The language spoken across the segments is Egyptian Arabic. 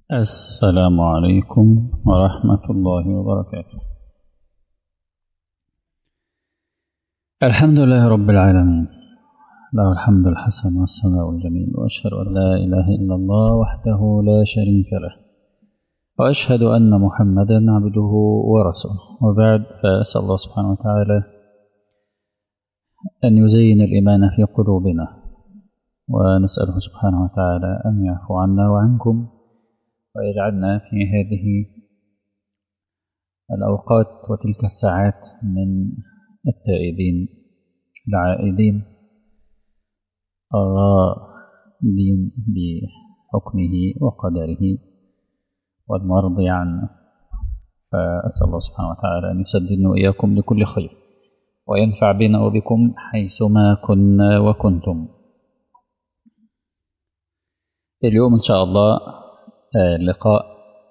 السلام عليكم ورحمة الله وبركاته الحمد لله رب العالمين له الحمد الحسن والثناء الجميل وأشهد أن لا إله إلا الله وحده لا شريك له وأشهد أن محمدا عبده ورسوله وبعد فأسأل الله سبحانه وتعالى أن يزين الإيمان في قلوبنا ونسأله سبحانه وتعالى أن يعفو عنا وعنكم ويجعلنا في هذه الأوقات وتلك الساعات من التائبين العائدين الراضين بحكمه وقدره والمرضي عنه فأسأل الله سبحانه وتعالى أن يسددنا وإياكم لكل خير وينفع بنا وبكم حيثما كنا وكنتم اليوم إن شاء الله لقاء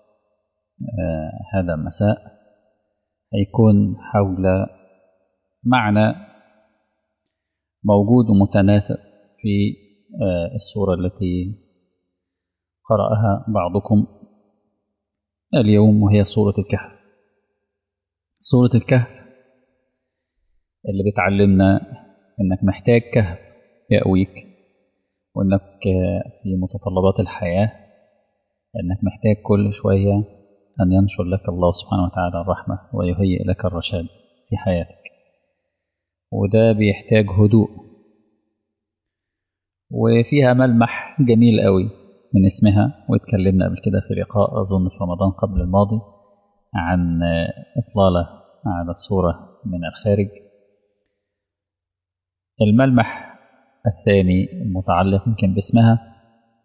هذا المساء هيكون حول معنى موجود ومتناثر في السورة التي قرأها بعضكم اليوم وهي سورة الكهف سورة الكهف اللي بتعلمنا انك محتاج كهف يأويك وانك في متطلبات الحياة انك محتاج كل شوية ان ينشر لك الله سبحانه وتعالى الرحمة ويهيئ لك الرشاد في حياتك وده بيحتاج هدوء وفيها ملمح جميل قوي من اسمها واتكلمنا قبل كده في لقاء أظن في رمضان قبل الماضي عن إطلالة على الصورة من الخارج الملمح الثاني المتعلق يمكن باسمها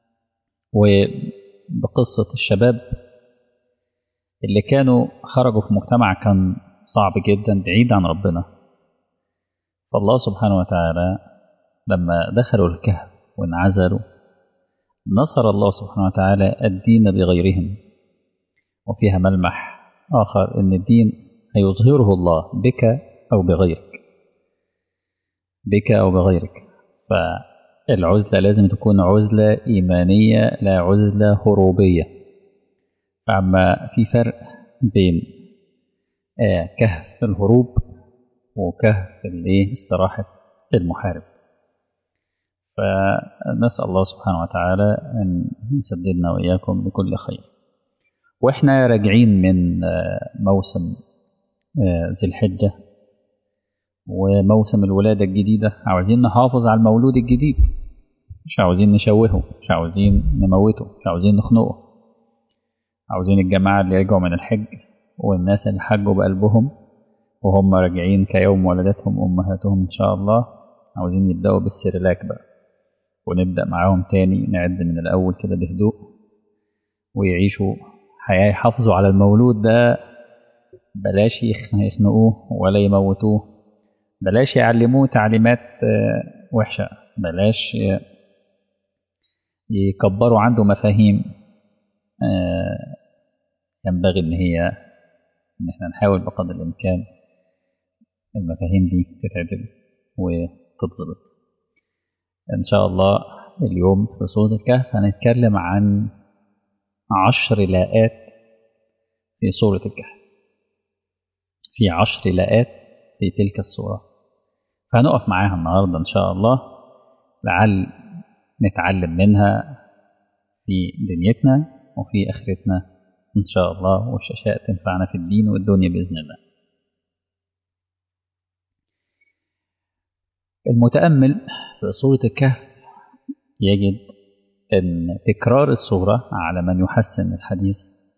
وبقصة الشباب اللي كانوا خرجوا في مجتمع كان صعب جدا بعيد عن ربنا فالله سبحانه وتعالى لما دخلوا الكهف وانعزلوا نصر الله سبحانه وتعالى الدين بغيرهم وفيها ملمح آخر أن الدين هيظهره الله بك أو بغيرك بك أو بغيرك فالعزلة لازم تكون عزلة إيمانية لا عزلة هروبية فأما في فرق بين آه كهف الهروب وكهف استراحة المحارب فنسأل الله سبحانه وتعالى أن يسددنا وإياكم بكل خير وإحنا راجعين من موسم ذي الحجة وموسم الولادة الجديدة عاوزين نحافظ على المولود الجديد مش عاوزين نشوهه مش عاوزين نموته مش عاوزين نخنقه عاوزين الجماعة اللي رجعوا من الحج والناس اللي حجوا بقلبهم وهم راجعين كيوم ولدتهم أمهاتهم إن شاء الله عاوزين يبدأوا بالسيرلاك بقى ونبدأ معاهم تاني نعد من الأول كده بهدوء ويعيشوا حياة يحافظوا على المولود ده بلاش يخنقوه ولا يموتوه بلاش يعلموه تعليمات وحشة بلاش يكبروا عنده مفاهيم ينبغي إن هي إن احنا نحاول بقدر الإمكان المفاهيم دي تتعدل وتتظبط إن شاء الله اليوم في سورة الكهف هنتكلم عن عشر لاءات في سورة الكهف في عشر لاءات في تلك السورة فهنقف معاها النهاردة إن شاء الله لعل نتعلم منها في دنيتنا وفي آخرتنا إن شاء الله والشاشات تنفعنا في الدين والدنيا بإذن الله المتأمل في سورة الكهف يجد أن تكرار السورة على من يحسن الحديث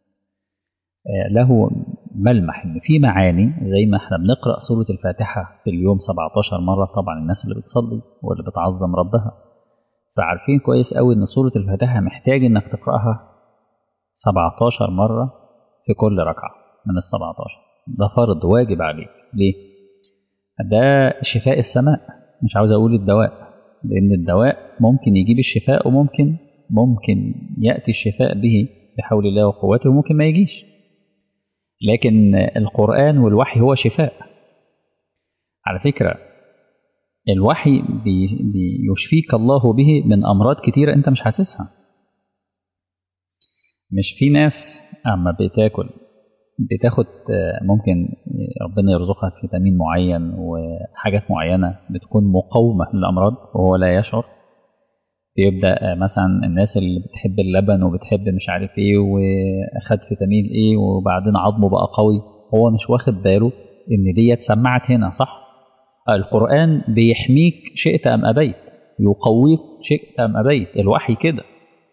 له ملمح ان في معاني زي ما احنا بنقرا سوره الفاتحه في اليوم 17 مره طبعا الناس اللي بتصلي واللي بتعظم ربها فعارفين كويس قوي ان سوره الفاتحه محتاج انك تقراها 17 مره في كل ركعه من ال 17 ده فرض واجب عليك ليه ده شفاء السماء مش عاوز اقول الدواء لان الدواء ممكن يجيب الشفاء وممكن ممكن ياتي الشفاء به بحول الله وقوته وممكن ما يجيش لكن القرآن والوحي هو شفاء على فكرة الوحي بي بيشفيك الله به من أمراض كتيرة أنت مش حاسسها مش في ناس اما بتاكل بتاخد ممكن ربنا يرزقها فيتامين معين وحاجات معينه بتكون مقاومه للامراض وهو لا يشعر بيبدا مثلا الناس اللي بتحب اللبن وبتحب مش عارف ايه واخد فيتامين ايه وبعدين عظمه بقى قوي هو مش واخد باله ان ديت سمعت هنا صح القران بيحميك شئت ام ابيت يقويك شئت ام ابيت الوحي كده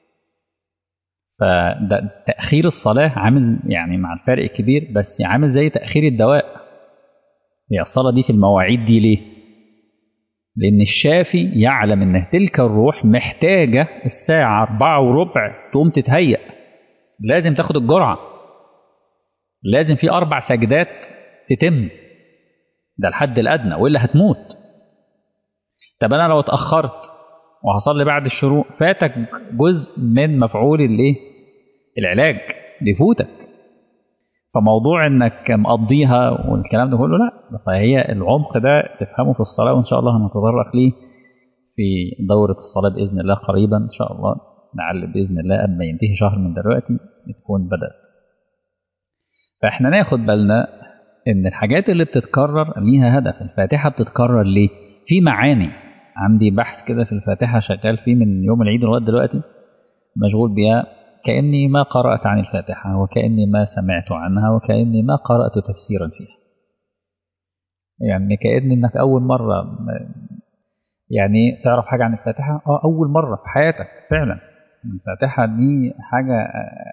فده تاخير الصلاه عامل يعني مع الفرق الكبير بس عامل زي تاخير الدواء هي الصلاه دي في المواعيد دي ليه لان الشافي يعلم ان تلك الروح محتاجه الساعه أربعة وربع تقوم تتهيأ لازم تاخد الجرعه لازم في اربع سجدات تتم ده الحد الادنى والا هتموت طب انا لو اتاخرت وهصلي بعد الشروق فاتك جزء من مفعول الايه العلاج بيفوتك فموضوع انك مقضيها والكلام ده كله لا فهي العمق ده تفهمه في الصلاه وان شاء الله هنتطرق ليه في دوره الصلاه باذن الله قريبا ان شاء الله نعلم باذن الله اما ينتهي شهر من دلوقتي تكون بدات فاحنا ناخد بالنا ان الحاجات اللي بتتكرر ليها هدف الفاتحه بتتكرر ليه في معاني عندي بحث كده في الفاتحه شغال فيه من يوم العيد لغايه دلوقتي مشغول بيها كاني ما قرات عن الفاتحه وكاني ما سمعت عنها وكاني ما قرات تفسيرا فيها يعني كأن انك اول مره يعني تعرف حاجه عن الفاتحه اه اول مره في حياتك فعلا الفاتحه دي حاجه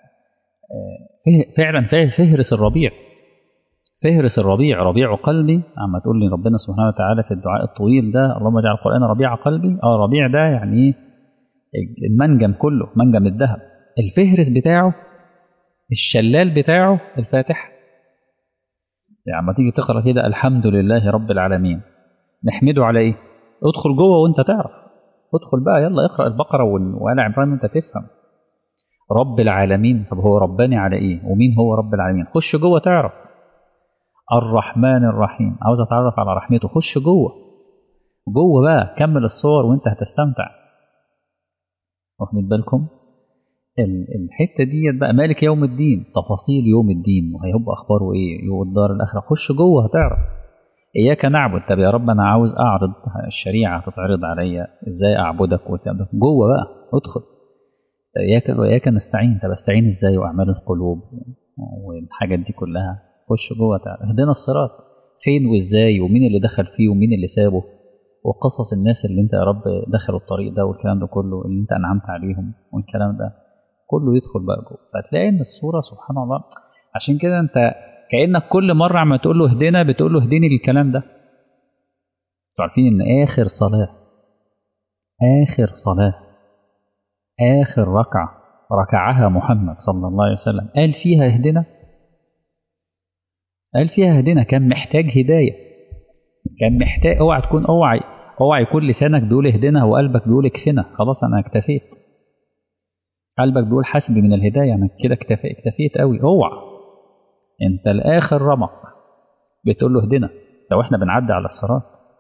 فعلا فهرس الربيع فهرس الربيع ربيع قلبي عما تقول لي ربنا سبحانه وتعالى في الدعاء الطويل ده اللهم اجعل القرآن ربيع قلبي اه ربيع ده يعني المنجم كله منجم الذهب الفهرس بتاعه الشلال بتاعه الفاتحة يعني عما تيجي تقرا كده الحمد لله رب العالمين نحمده على ايه ادخل جوه وانت تعرف ادخل بقى يلا اقرا البقره وآل عمران انت تفهم رب العالمين طب هو رباني على ايه ومين هو رب العالمين خش جوه تعرف الرحمن الرحيم عاوز اتعرف على رحمته خش جوه جوه بقى كمل الصور وانت هتستمتع واخدين بالكم الحته ديت بقى مالك يوم الدين تفاصيل يوم الدين وهيبقى اخباره ايه والدار الاخره خش جوه هتعرف اياك نعبد طب يا رب انا عاوز اعرض الشريعه تتعرض عليا ازاي اعبدك والكلام ده جوه بقى ادخل اياك واياك نستعين طب استعين ازاي واعمال القلوب والحاجات دي كلها خش جوه تعالى اهدنا الصراط فين وازاي ومين اللي دخل فيه ومين اللي سابه وقصص الناس اللي انت يا رب دخلوا الطريق ده والكلام ده كله اللي انت انعمت عليهم والكلام ده كله يدخل بقى جوه فتلاقي ان الصوره سبحان الله عشان كده انت كانك كل مره عما تقول له اهدنا بتقول له اهدني للكلام ده انتوا عارفين ان اخر صلاه اخر صلاه اخر ركعه ركعها محمد صلى الله عليه وسلم قال فيها اهدنا قال فيها هدينا كان محتاج هدايه كان محتاج اوعى تكون اوعى اوعى يكون لسانك بيقول اهدنا وقلبك بيقول اكفنا خلاص انا اكتفيت قلبك بيقول حسبي من الهدايه انا كده اكتفيت اكتفيت قوي اوعى انت الاخر رمق بتقول له اهدنا لو احنا بنعدي على الصراط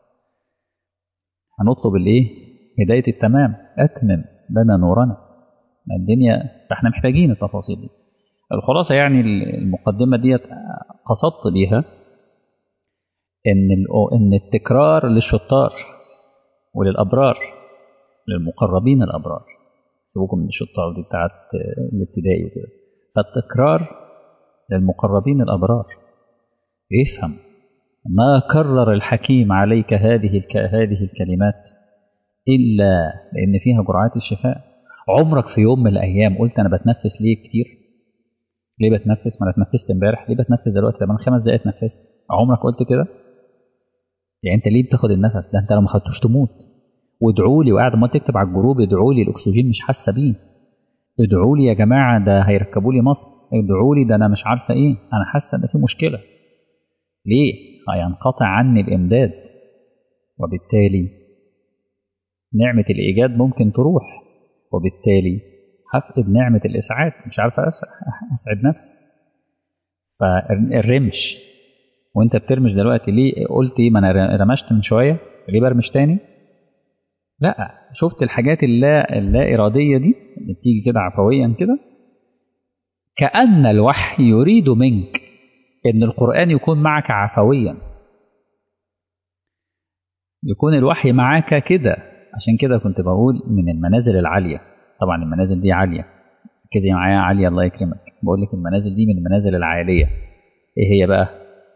هنطلب الايه هدايه التمام اتمم لنا نورنا الدنيا فاحنا محتاجين التفاصيل دي الخلاصة يعني المقدمة ديت قصدت بيها إن إن التكرار للشطار وللأبرار للمقربين الأبرار سيبوكم من الشطار دي بتاعت الابتدائي وكده فالتكرار للمقربين الأبرار افهم ما كرر الحكيم عليك هذه الك... هذه الكلمات إلا لأن فيها جرعات الشفاء عمرك في يوم من الأيام قلت أنا بتنفس ليه كتير ليه بتنفس ما انا اتنفست امبارح ليه بتنفس دلوقتي طب انا خمس دقايق اتنفست عمرك قلت كده يعني انت ليه بتاخد النفس ده انت لو ما خدتوش تموت وادعوا لي وقاعد ما تكتب على الجروب ادعوا لي الاكسجين مش حاسه بيه ادعوا لي يا جماعه ده هيركبوا لي مصر ادعوا لي ده انا مش عارفه ايه انا حاسه ان في مشكله ليه هينقطع عني الامداد وبالتالي نعمه الايجاد ممكن تروح وبالتالي هفقد نعمة الإسعاد مش عارف أسعد نفسي فالرمش وانت بترمش دلوقتي ليه قلت ايه ما انا رمشت من شويه ليه برمش تاني لا شفت الحاجات اللا اللا اراديه دي اللي بتيجي كده عفويا كده كأن الوحي يريد منك ان القرآن يكون معك عفويا يكون الوحي معاك كده عشان كده كنت بقول من المنازل العالية طبعا المنازل دي عالية كده معايا عالية الله يكرمك بقول لك المنازل دي من المنازل العالية ايه هي بقى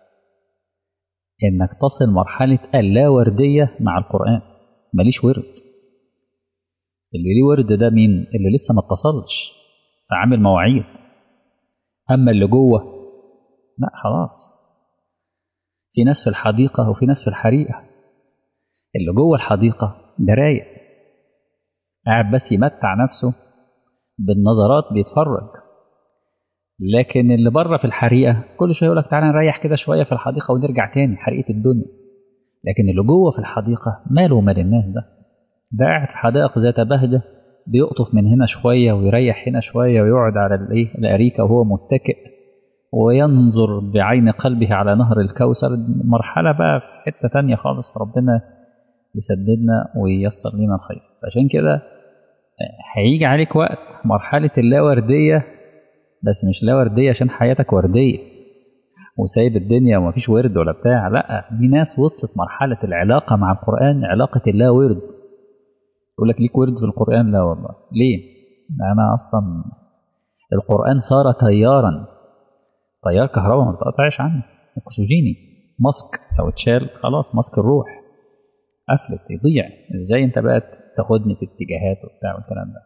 انك تصل مرحلة اللاوردية مع القرآن ماليش ورد اللي ليه ورد ده مين اللي لسه ما اتصلش فعامل مواعيد اما اللي جوه لا خلاص في ناس في الحديقة وفي ناس في الحريقة اللي جوه الحديقة ده رايق قاعد بس يمتع نفسه بالنظرات بيتفرج لكن اللي بره في الحريقة كل شوية يقول لك تعالى نريح كده شوية في الحديقة ونرجع تاني حريقة الدنيا لكن اللي جوه في الحديقة ماله ومال الناس ده ده قاعد في حدائق ذات بهجة بيقطف من هنا شوية ويريح هنا شوية ويقعد على الايه الأريكة وهو متكئ وينظر بعين قلبه على نهر الكوثر مرحلة بقى في حتة تانية خالص ربنا يسددنا وييسر لنا الخير عشان كده هيجي عليك وقت مرحلة اللاوردية بس مش لاوردية عشان حياتك وردية وسايب الدنيا ومفيش ورد ولا بتاع لا في ناس وصلت مرحلة العلاقة مع القرآن علاقة اللا ورد يقول لك ليك ورد في القرآن لا والله ليه؟ أنا أصلا القرآن صار تيارا تيار كهرباء ما بتقطعش عنه اكسجيني ماسك لو اتشال خلاص ماسك الروح قفلت يضيع ازاي انت بقى تاخدني في اتجاهات وبتاع والكلام ده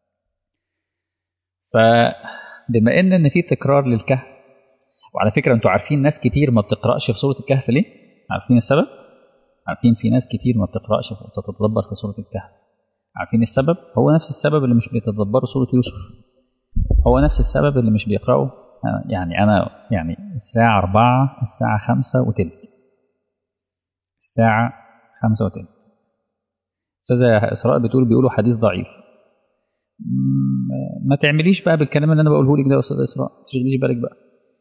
فبما ان ان في تكرار للكهف وعلى فكره انتوا عارفين ناس كتير ما بتقراش في سوره الكهف ليه عارفين السبب عارفين في ناس كتير ما بتقراش وتتدبر في سوره الكهف عارفين السبب هو نفس السبب اللي مش بيتدبروا سوره يوسف هو نفس السبب اللي مش بيقرأوا يعني أنا يعني الساعة أربعة الساعة خمسة وتلت الساعة خمسة وتلت أستاذة إسراء بتقول بيقولوا حديث ضعيف ما تعمليش بقى بالكلام اللي أنا بقوله لك ده يا أستاذة إسراء ما تشغليش بالك بقى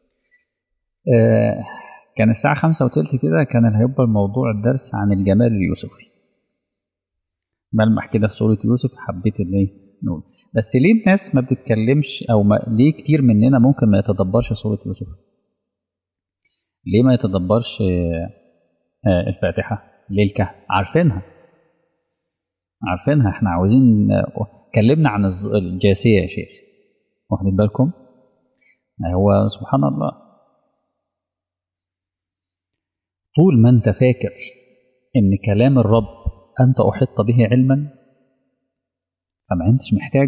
آه كان الساعة خمسة وتلت كده كان هيبقى الموضوع الدرس عن الجمال اليوسفي ملمح كده في سورة يوسف حبيت اللي نقول بس ليه الناس ما بتتكلمش او ما ليه كتير مننا ممكن ما يتدبرش سورة يوسف ليه ما يتدبرش الفاتحة ليه الكهف عارفينها عارفينها احنا عاوزين اتكلمنا عن الجاسية يا شيخ واخدين بالكم هو سبحان الله طول ما انت فاكر ان كلام الرب انت احط به علما فما انتش محتاج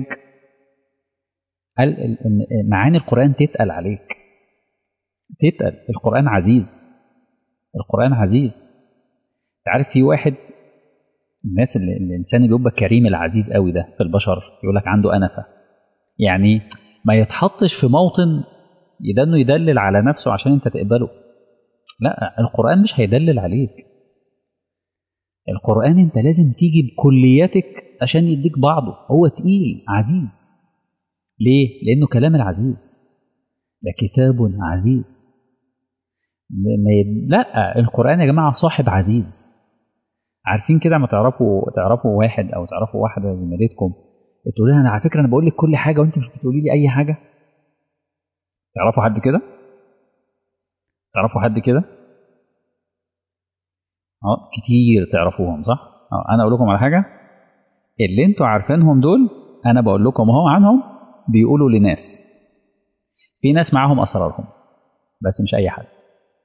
معاني القرآن تتقل عليك تتقل القرآن عزيز القرآن عزيز تعرف في واحد الناس اللي الإنسان اللي بيبقى كريم العزيز قوي ده في البشر يقول لك عنده أنفة يعني ما يتحطش في موطن يدنه يدلل على نفسه عشان انت تقبله لا القرآن مش هيدلل عليك القرآن انت لازم تيجي بكلياتك عشان يديك بعضه هو تقيل عزيز ليه؟ لأنه كلام العزيز ده كتاب عزيز ما يد... لا القرآن يا جماعة صاحب عزيز عارفين كده ما تعرفوا تعرفوا واحد أو تعرفوا واحدة زميلتكم تقول لها أنا على فكرة أنا بقول لك كل حاجة وأنت مش بتقولي لي أي حاجة تعرفوا حد كده؟ تعرفوا حد كده؟ اه كتير تعرفوهم صح؟ اه أنا أقول لكم على حاجة اللي انتوا عارفينهم دول انا بقول لكم اهو عنهم بيقولوا لناس في ناس معاهم اسرارهم بس مش اي حد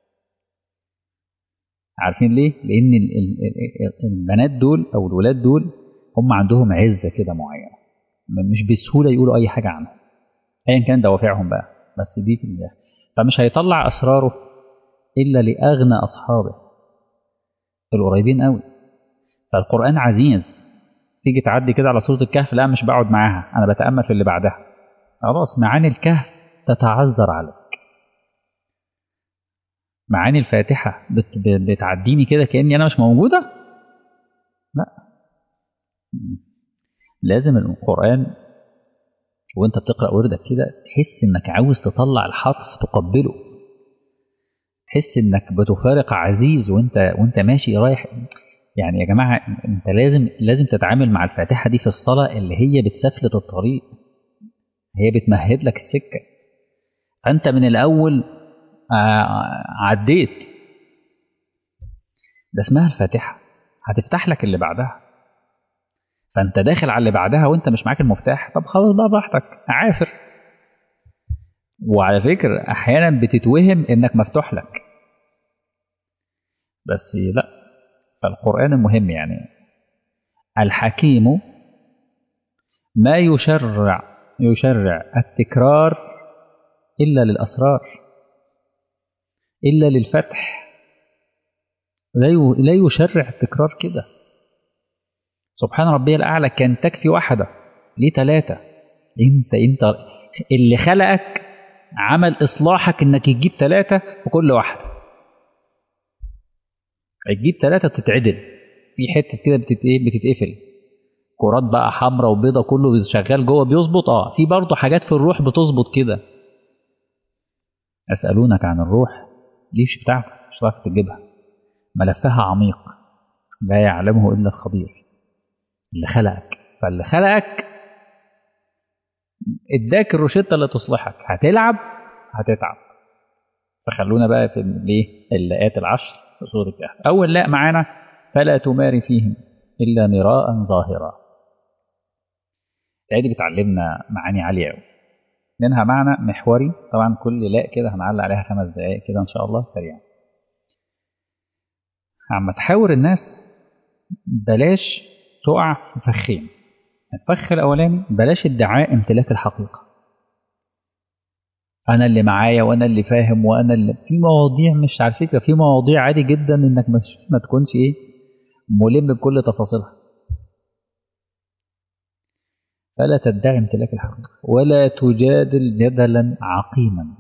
عارفين ليه لان البنات دول او الولاد دول هم عندهم عزه كده معينه مش بسهوله يقولوا اي حاجه عنهم ايا كان دوافعهم بقى بس دي في الله فمش هيطلع اسراره الا لاغنى اصحابه القريبين قوي فالقران عزيز تيجي تعدي كده على سورة الكهف لا مش بقعد معاها أنا بتأمل في اللي بعدها خلاص معاني الكهف تتعذر عليك معاني الفاتحة بت بتعديني كده كأني أنا مش موجودة لا لازم القرآن وانت بتقرأ وردك كده تحس انك عاوز تطلع الحرف تقبله تحس انك بتفارق عزيز وانت وانت ماشي رايح يعني يا جماعة انت لازم لازم تتعامل مع الفاتحة دي في الصلاة اللي هي بتسفلت الطريق هي بتمهد لك السكة فانت من الاول عديت ده اسمها الفاتحه هتفتح لك اللي بعدها فانت داخل على اللي بعدها وانت مش معاك المفتاح طب خلاص بقى براحتك عافر وعلى فكرة احيانا بتتوهم انك مفتوح لك بس لا فالقرآن المهم يعني الحكيم ما يشرع يشرع التكرار إلا للأسرار إلا للفتح لا يشرع التكرار كده سبحان ربي الأعلى كان تكفي واحدة ليه ثلاثة انت انت اللي خلقك عمل إصلاحك إنك تجيب ثلاثة في كل واحدة تجيب ثلاثة تتعدل في حتة كده بتتقفل كرات بقى حمراء وبيضة كله شغال جوه بيظبط اه في برضه حاجات في الروح بتظبط كده أسألونك عن الروح دي مش بتاعتك مش هتعرف تجيبها ملفها عميق لا يعلمه إلا الخبير اللي خلقك فاللي خلقك اداك الروشته اللي تصلحك هتلعب هتتعب فخلونا بقى في الايه اللاءات العشر في سوره الكهف اول لاء معانا فلا تماري فيهم الا مراء ظاهرا الآية دي بتعلمنا معاني عالية قوي منها معنى محوري طبعا كل لاء كده هنعلق عليها خمس دقائق كده ان شاء الله سريعا عم تحاور الناس بلاش تقع في فخين الفخ الاولاني بلاش ادعاء امتلاك الحقيقه انا اللي معايا وانا اللي فاهم وانا اللي في مواضيع مش على فكره في مواضيع عادي جدا انك مش ما تكونش ايه ملم بكل تفاصيلها فلا تدعي امتلاك الحقيقه ولا تجادل جدلا عقيما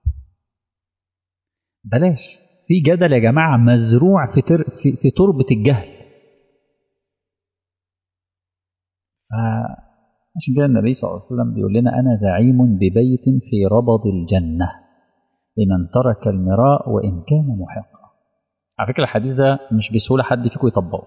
بلاش في جدل يا جماعه مزروع في تر في, في تربه الجهل عشان كده النبي صلى الله عليه وسلم بيقول لنا أنا زعيم ببيت في ربض الجنة لمن ترك المراء وإن كان محقا على فكرة الحديث ده مش بسهولة حد فيكم يطبقه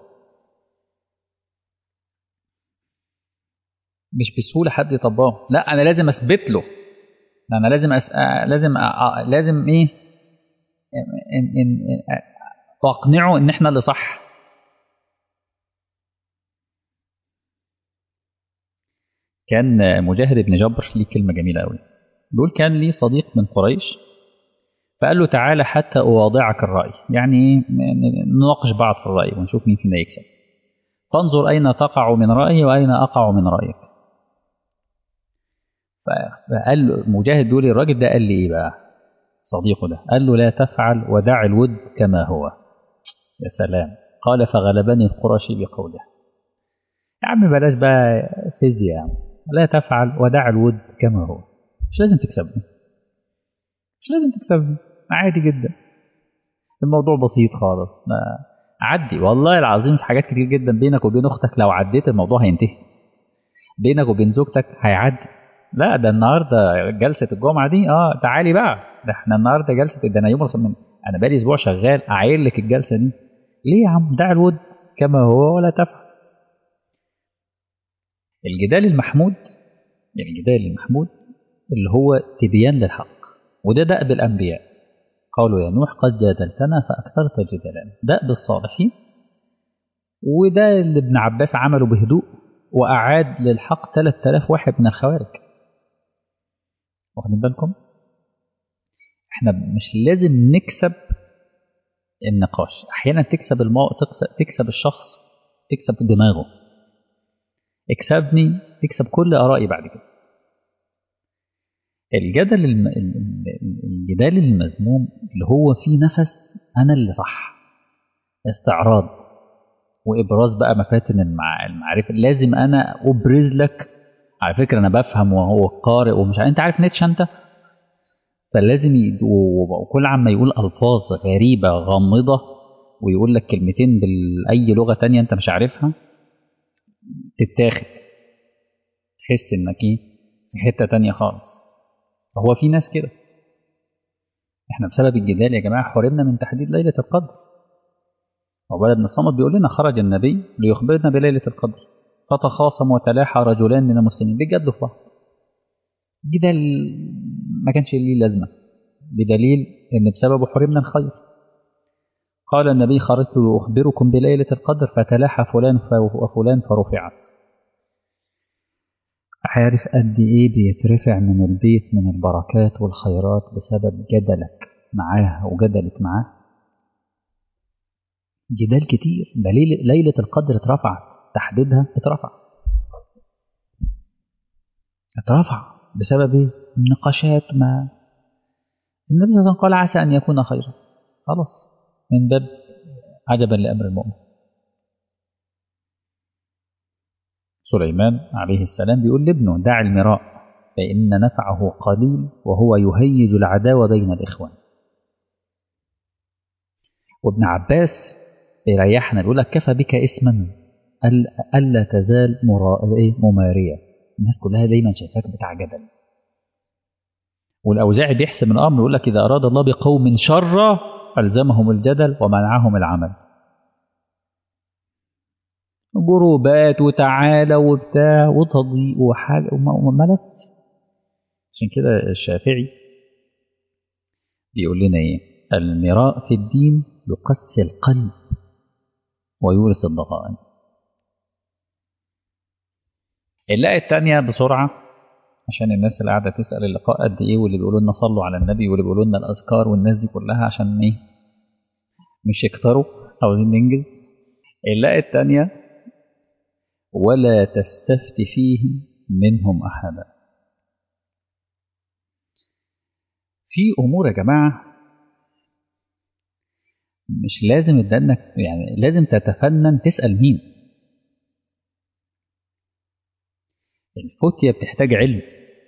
مش بسهولة حد يطبقه لا أنا لازم أثبت له أنا لازم أس... لازم أ... لازم إيه إن... إن... إن... أقنعه إن إحنا اللي صح كان مجاهد بن جبر ليه كلمة جميلة قوي بيقول كان لي صديق من قريش فقال له تعالى حتى أواضعك الرأي يعني نناقش بعض في الرأي ونشوف مين فينا يكسب فانظر أين تقع من رأيي وأين أقع من رأيك فقال مجاهد بيقول الراجل ده قال لي إيه بقى صديقه ده قال له لا تفعل ودع الود كما هو يا سلام قال فغلبني القرشي بقوله يا عم بلاش بقى فيزياء يا عم لا تفعل ودع الود كما هو مش لازم تكسبني مش لازم تكسبني عادي جدا الموضوع بسيط خالص ما عدي والله العظيم في حاجات كتير جدا بينك وبين اختك لو عديت الموضوع هينتهي بينك وبين زوجتك هيعدي لا ده النهارده جلسه الجمعه دي اه تعالي بقى ده احنا النهارده جلسه ده انا يوم الخميس انا بقالي اسبوع شغال اعاير لك الجلسه دي ليه يا عم دع الود كما هو ولا تفعل الجدال المحمود يعني الجدال المحمود اللي هو تبيان للحق وده دأب الأنبياء قالوا يا نوح قد جادلتنا فأكثرت جدالنا دأب الصالحين وده اللي ابن عباس عمله بهدوء وأعاد للحق 3000 واحد من الخوارج واخدين بالكم احنا مش لازم نكسب النقاش احيانا تكسب المو... تكسب, تكسب الشخص تكسب دماغه اكسبني تكسب كل ارائي بعد كده الجدل الم... الجدال المذموم اللي هو فيه نفس انا اللي صح استعراض وابراز بقى مفاتن المع... المعرفه لازم انا ابرز لك على فكره انا بفهم وهو قارئ ومش انت عارف نيتشه انت فلازم ي... وكل عما يقول الفاظ غريبه غامضه ويقول لك كلمتين باي لغه تانية انت مش عارفها تتاخد تحس انك ايه في حته تانية خالص فهو في ناس كده احنا بسبب الجدال يا جماعه حرمنا من تحديد ليله القدر عباد بن الصمت بيقول لنا خرج النبي ليخبرنا بليله القدر فتخاصم وتلاحى رجلان من المسلمين بيجادلوا في بعض جدال ما كانش ليه لازمة بدليل إن بسببه حرمنا الخير قال النبي خرجت لأخبركم بليلة القدر فتلاحى فلان وفلان فرفعت عارف قد إيه بيترفع من البيت من البركات والخيرات بسبب جدلك معاه وجدلك معاه جدال كتير ده ليلة القدر اترفعت تحديدها اترفع اترفع بسبب ايه؟ نقاشات ما النبي صلى الله عليه وسلم قال عسى أن يكون خيرا خلاص من باب عجبا لأمر المؤمن سليمان عليه السلام بيقول لابنه دع المراء فإن نفعه قليل وهو يهيج العداوة بين الإخوان وابن عباس يريحنا يقول لك كفى بك اسما ألا تزال ممارية الناس كلها دايما شايفاك بتاع جدل والأوزاعي بيحسم الأمر يقول لك إذا أراد الله بقوم شر ألزمهم الجدل ومنعهم العمل جروبات وتعالى وبتاع وتضييق وحاجة وملف عشان كده الشافعي بيقول لنا ايه المراء في الدين يقسي القلب ويورث الضغائن اللاقي التانية بسرعة عشان الناس اللي قاعدة تسأل اللقاء قد ايه واللي بيقولوا لنا صلوا على النبي واللي بيقولوا لنا الأذكار والناس دي كلها عشان ايه مش يكتروا عاوزين ننجز اللاقي التانية ولا تستفت فيه منهم أحدا في أمور يا جماعة مش لازم تدنك يعني لازم تتفنن تسأل مين الفتية بتحتاج علم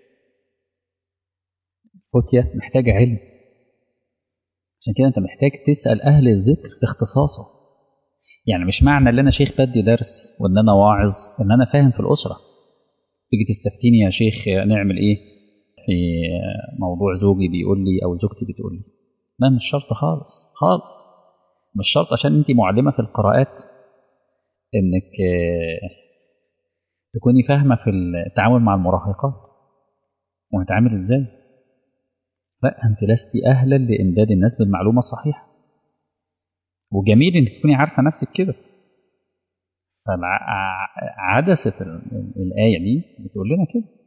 الفتية محتاجة علم عشان كده انت محتاج تسأل أهل الذكر في اختصاصه يعني مش معنى ان انا شيخ بدي درس وان انا واعظ ان انا فاهم في الاسره تيجي تستفتيني يا شيخ نعمل ايه في موضوع زوجي بيقول لي او زوجتي بتقول لي لا مش شرط خالص خالص مش شرط عشان انت معلمه في القراءات انك تكوني فاهمه في التعامل مع المراهقات ونتعامل ازاي لا انت لست اهلا لامداد الناس بالمعلومه الصحيحه وجميل انك تكوني عارفه نفسك كده فعدسه الايه دي بتقول لنا كده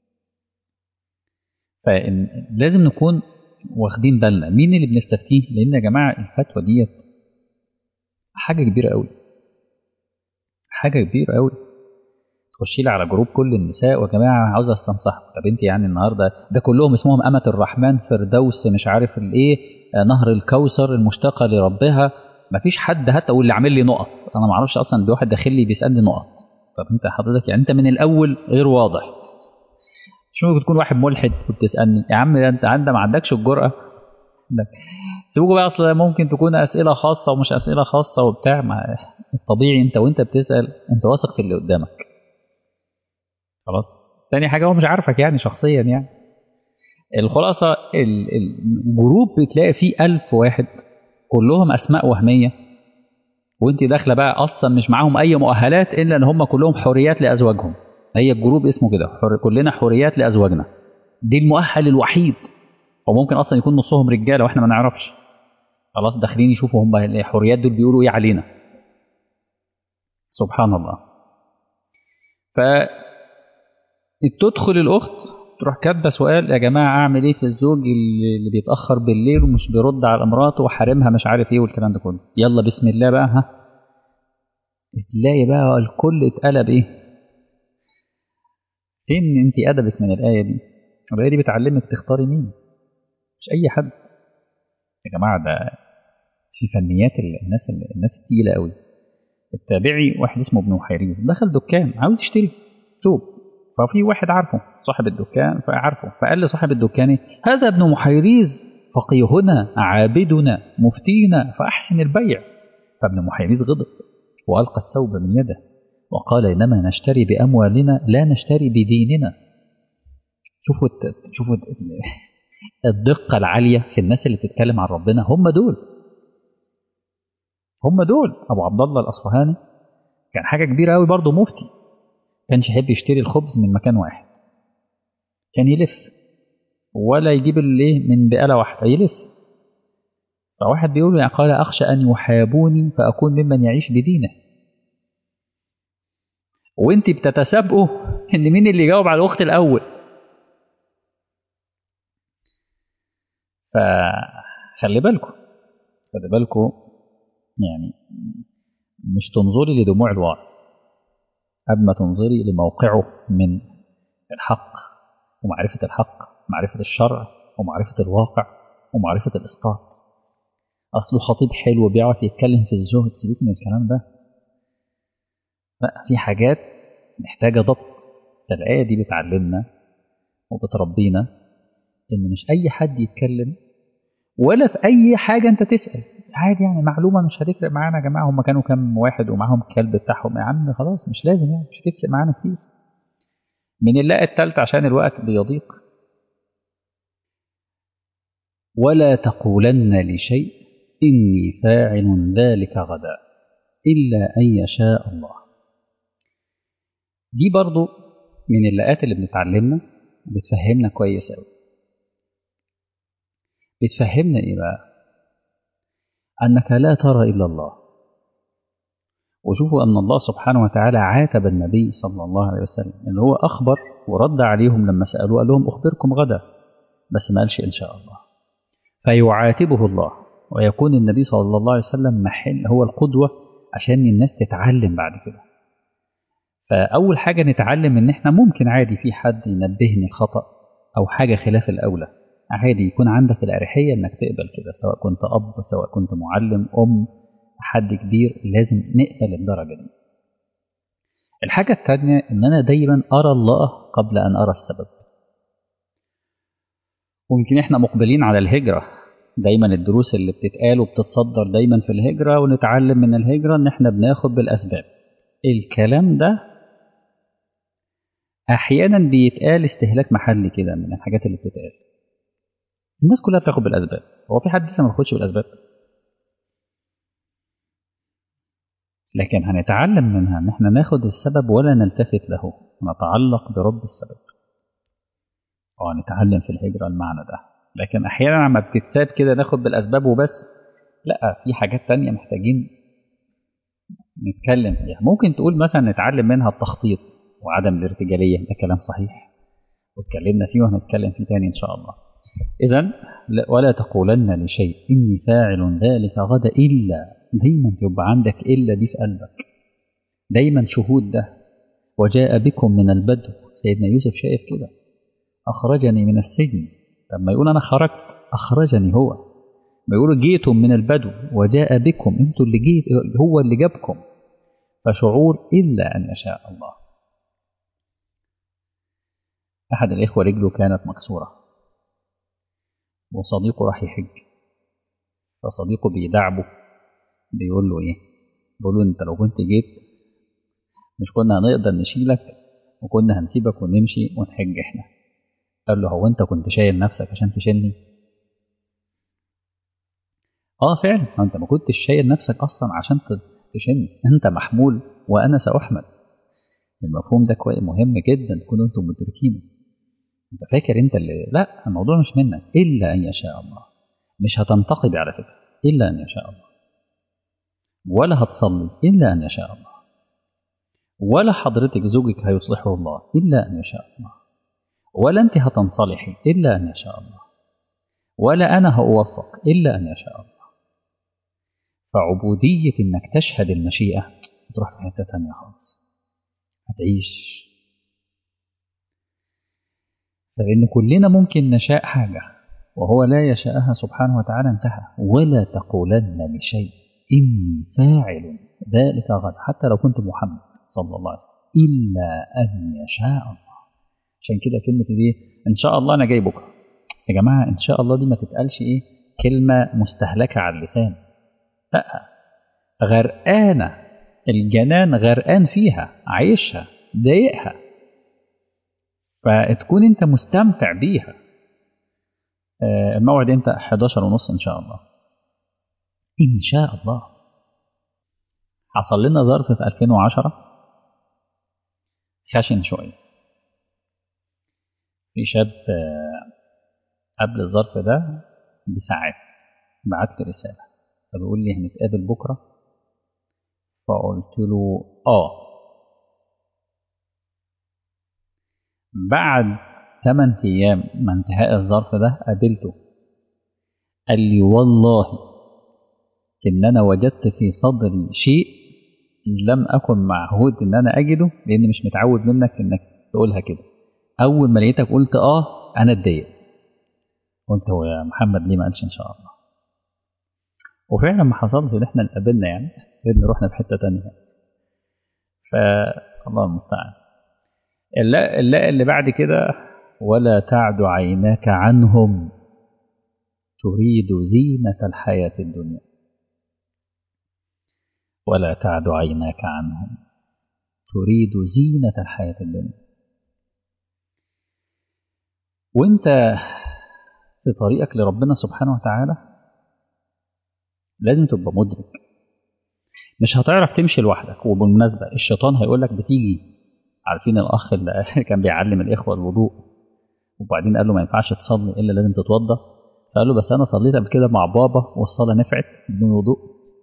فلازم نكون واخدين بالنا مين اللي بنستفتيه لان يا جماعه الفتوى ديت حاجه كبيره قوي حاجه كبيره قوي تخشي لي على جروب كل النساء ويا جماعه عاوزه استنصحكم طب انت يعني النهارده ده كلهم اسمهم امه الرحمن فردوس مش عارف الايه نهر الكوثر المشتقه لربها ما فيش حد حتى اقول اللي عامل لي نقط انا ما اعرفش اصلا ده واحد داخل لي بيسالني نقط طب انت حضرتك يعني انت من الاول غير واضح مش ممكن تكون واحد ملحد وبتسالني يا عم ده انت عندك ما عندكش الجرأه سيبوكوا بقى اصل ممكن تكون اسئله خاصه ومش اسئله خاصه وبتاع ما الطبيعي انت وانت بتسال انت واثق في اللي قدامك خلاص تاني حاجه هو مش عارفك يعني شخصيا يعني الخلاصه الجروب بتلاقي فيه ألف واحد كلهم اسماء وهميه وانت داخله بقى اصلا مش معاهم اي مؤهلات الا ان هم كلهم حريات لازواجهم هي الجروب اسمه كده حر... كلنا حريات لازواجنا دي المؤهل الوحيد او ممكن اصلا يكون نصهم رجاله واحنا ما نعرفش خلاص داخلين يشوفوا هم الحريات دول بيقولوا ايه علينا سبحان الله ف تدخل الاخت تروح كاتبه سؤال يا جماعه اعمل ايه في الزوج اللي بيتاخر بالليل ومش بيرد على مراته وحارمها مش عارف ايه والكلام ده كله يلا بسم الله بقى ها تلاقي بقى الكل اتقلب ايه فين انت ادبك من الايه دي الايه دي بتعلمك تختاري مين مش اي حد يا جماعه ده في فنيات الناس الناس التقيله قوي التابعي واحد اسمه ابن حيريز دخل دكان عاوز يشتري ثوب ففي واحد عارفه صاحب الدكان فعارفه فقال لصاحب الدكان هذا ابن محيريز فقيهنا عابدنا مفتينا فأحسن البيع فابن محيريز غضب وألقى الثوب من يده وقال إنما نشتري بأموالنا لا نشتري بديننا شوفوا شوفوا الدقة العالية في الناس اللي بتتكلم عن ربنا هم دول هم دول أبو عبد الله الأصفهاني كان حاجة كبيرة قوي برضه مفتي كانش يحب يشتري الخبز من مكان واحد كان يلف ولا يجيب الايه من بقالة واحدة يلف فواحد بيقول يعني قال أخشى أن يحابوني فأكون ممن يعيش بدينه وانت بتتسابقوا ان مين اللي يجاوب على الأخت الأول فخلي بالكم خلي بالكم يعني مش تنظري لدموع الواعظ قبل ما تنظري لموقعه من الحق ومعرفة الحق معرفة الشرع ومعرفة الواقع ومعرفة الإسقاط أصله خطيب حلو بيعرف يتكلم في الزهد سيبك من الكلام ده لا في حاجات محتاجة ضبط الآية دي بتعلمنا وبتربينا إن مش أي حد يتكلم ولا في أي حاجة أنت تسأل عادي يعني معلومة مش هتفرق معانا يا جماعة هم كانوا كام واحد ومعاهم الكلب بتاعهم يا عم خلاص مش لازم يعني مش هتفرق معانا كتير من اللاء التالتة عشان الوقت بيضيق ولا تقولن لشيء إني فاعل ذلك غدا إلا أن يشاء الله دي برضو من اللاءات اللي بنتعلمنا بتفهمنا كويس قوي بتفهمنا ايه بقى انك لا ترى الا الله وشوفوا ان الله سبحانه وتعالى عاتب النبي صلى الله عليه وسلم ان هو اخبر ورد عليهم لما سالوه قال لهم اخبركم غدا بس ما قالش ان شاء الله فيعاتبه الله ويكون النبي صلى الله عليه وسلم محل هو القدوه عشان الناس تتعلم بعد كده فاول حاجه نتعلم ان احنا ممكن عادي في حد ينبهني الخطا او حاجه خلاف الاولى عادي يكون عندك الأريحية إنك تقبل كده سواء كنت أب سواء كنت معلم أم حد كبير لازم نقبل الدرجة دي الحاجة الثانية إن أنا دايما أرى الله قبل أن أرى السبب ويمكن إحنا مقبلين على الهجرة دايما الدروس اللي بتتقال وبتتصدر دايما في الهجرة ونتعلم من الهجرة إن إحنا بناخد بالأسباب الكلام ده أحيانا بيتقال استهلاك محلي كده من الحاجات اللي بتتقال الناس كلها بتاخد بالاسباب هو في حد لسه ما بياخدش بالاسباب لكن هنتعلم منها ان احنا ناخد السبب ولا نلتفت له نتعلق برب السبب ونتعلم في الهجرة المعنى ده لكن احيانا لما بتتساب كده ناخد بالاسباب وبس لا في حاجات تانية محتاجين نتكلم فيها ممكن تقول مثلا نتعلم منها التخطيط وعدم الارتجالية ده كلام صحيح واتكلمنا فيه وهنتكلم فيه تاني ان شاء الله إذا ولا تقولن لشيء إني فاعل ذلك غدا إلا دايما يبقى عندك إلا دي في قلبك دايما شهود ده وجاء بكم من البدو سيدنا يوسف شايف كده أخرجني من السجن لما يقول أنا خرجت أخرجني هو ما يقولوا جيتم من البدو وجاء بكم أنتوا اللي جيت هو اللي جابكم فشعور إلا أن يشاء الله أحد الإخوة رجله كانت مكسورة وصديقه راح يحج فصديقه بيدعبه بيقول له ايه بيقول له انت لو كنت جيت مش كنا هنقدر نشيلك وكنا هنسيبك ونمشي ونحج احنا قال له هو انت كنت شايل نفسك عشان تشيلني اه فعلا انت ما كنتش شايل نفسك اصلا عشان تشيلني انت محمول وانا ساحمل المفهوم ده كويس مهم جدا تكونوا انتم مدركينه انت فاكر انت اللي لا الموضوع مش منك الا ان يشاء الله مش هتنتقد على فكره الا ان يشاء الله ولا هتصلي الا ان يشاء الله ولا حضرتك زوجك هيصلحه الله الا ان يشاء الله ولا انت هتنصلحي الا ان يشاء الله ولا انا هأوفق الا ان يشاء الله فعبودية انك تشهد المشيئة تروح في حتة تانية خالص هتعيش فإن كلنا ممكن نشاء حاجة وهو لا يشاءها سبحانه وتعالى انتهى ولا تقولن لشيء إني فاعل ذلك غدا حتى لو كنت محمد صلى الله عليه وسلم إلا أن يشاء الله عشان كده كلمة دي إن شاء الله أنا جاي بكرة يا جماعة إن شاء الله دي ما تتقالش إيه كلمة مستهلكة على اللسان لا غرقانة الجنان غرقان فيها عايشها ضايقها فتكون انت مستمتع بيها آه الموعد انت 11 ونص ان شاء الله ان شاء الله حصل لنا ظرف في 2010 خشن شويه في شاب آه قبل الظرف ده بساعات بعت لي رسالة فبيقول لي هنتقابل بكرة فقلت له آه بعد 8 أيام من انتهاء الظرف ده قابلته قال لي والله إن أنا وجدت في صدري شيء لم أكن معهود إن أنا أجده لأني مش متعود منك إنك تقولها كده أول ما لقيتك قلت آه أنا اتضايقت قلت هو يا محمد ليه ما قالش إن شاء الله وفعلا ما حصلش إن إحنا اتقابلنا يعني إن رحنا في حتة تانية فالله المستعان اللا اللا اللي بعد كده ولا تعد عيناك عنهم تريد زينة الحياة الدنيا ولا تعد عيناك عنهم تريد زينة الحياة الدنيا وانت في طريقك لربنا سبحانه وتعالى لازم تبقى مدرك مش هتعرف تمشي لوحدك وبالمناسبة الشيطان هيقول لك بتيجي عارفين الأخ اللي كان بيعلم الإخوة الوضوء وبعدين قال له ما ينفعش تصلي إلا لازم تتوضى فقال له بس أنا صليت قبل كده مع بابا والصلاة نفعت بدون وضوء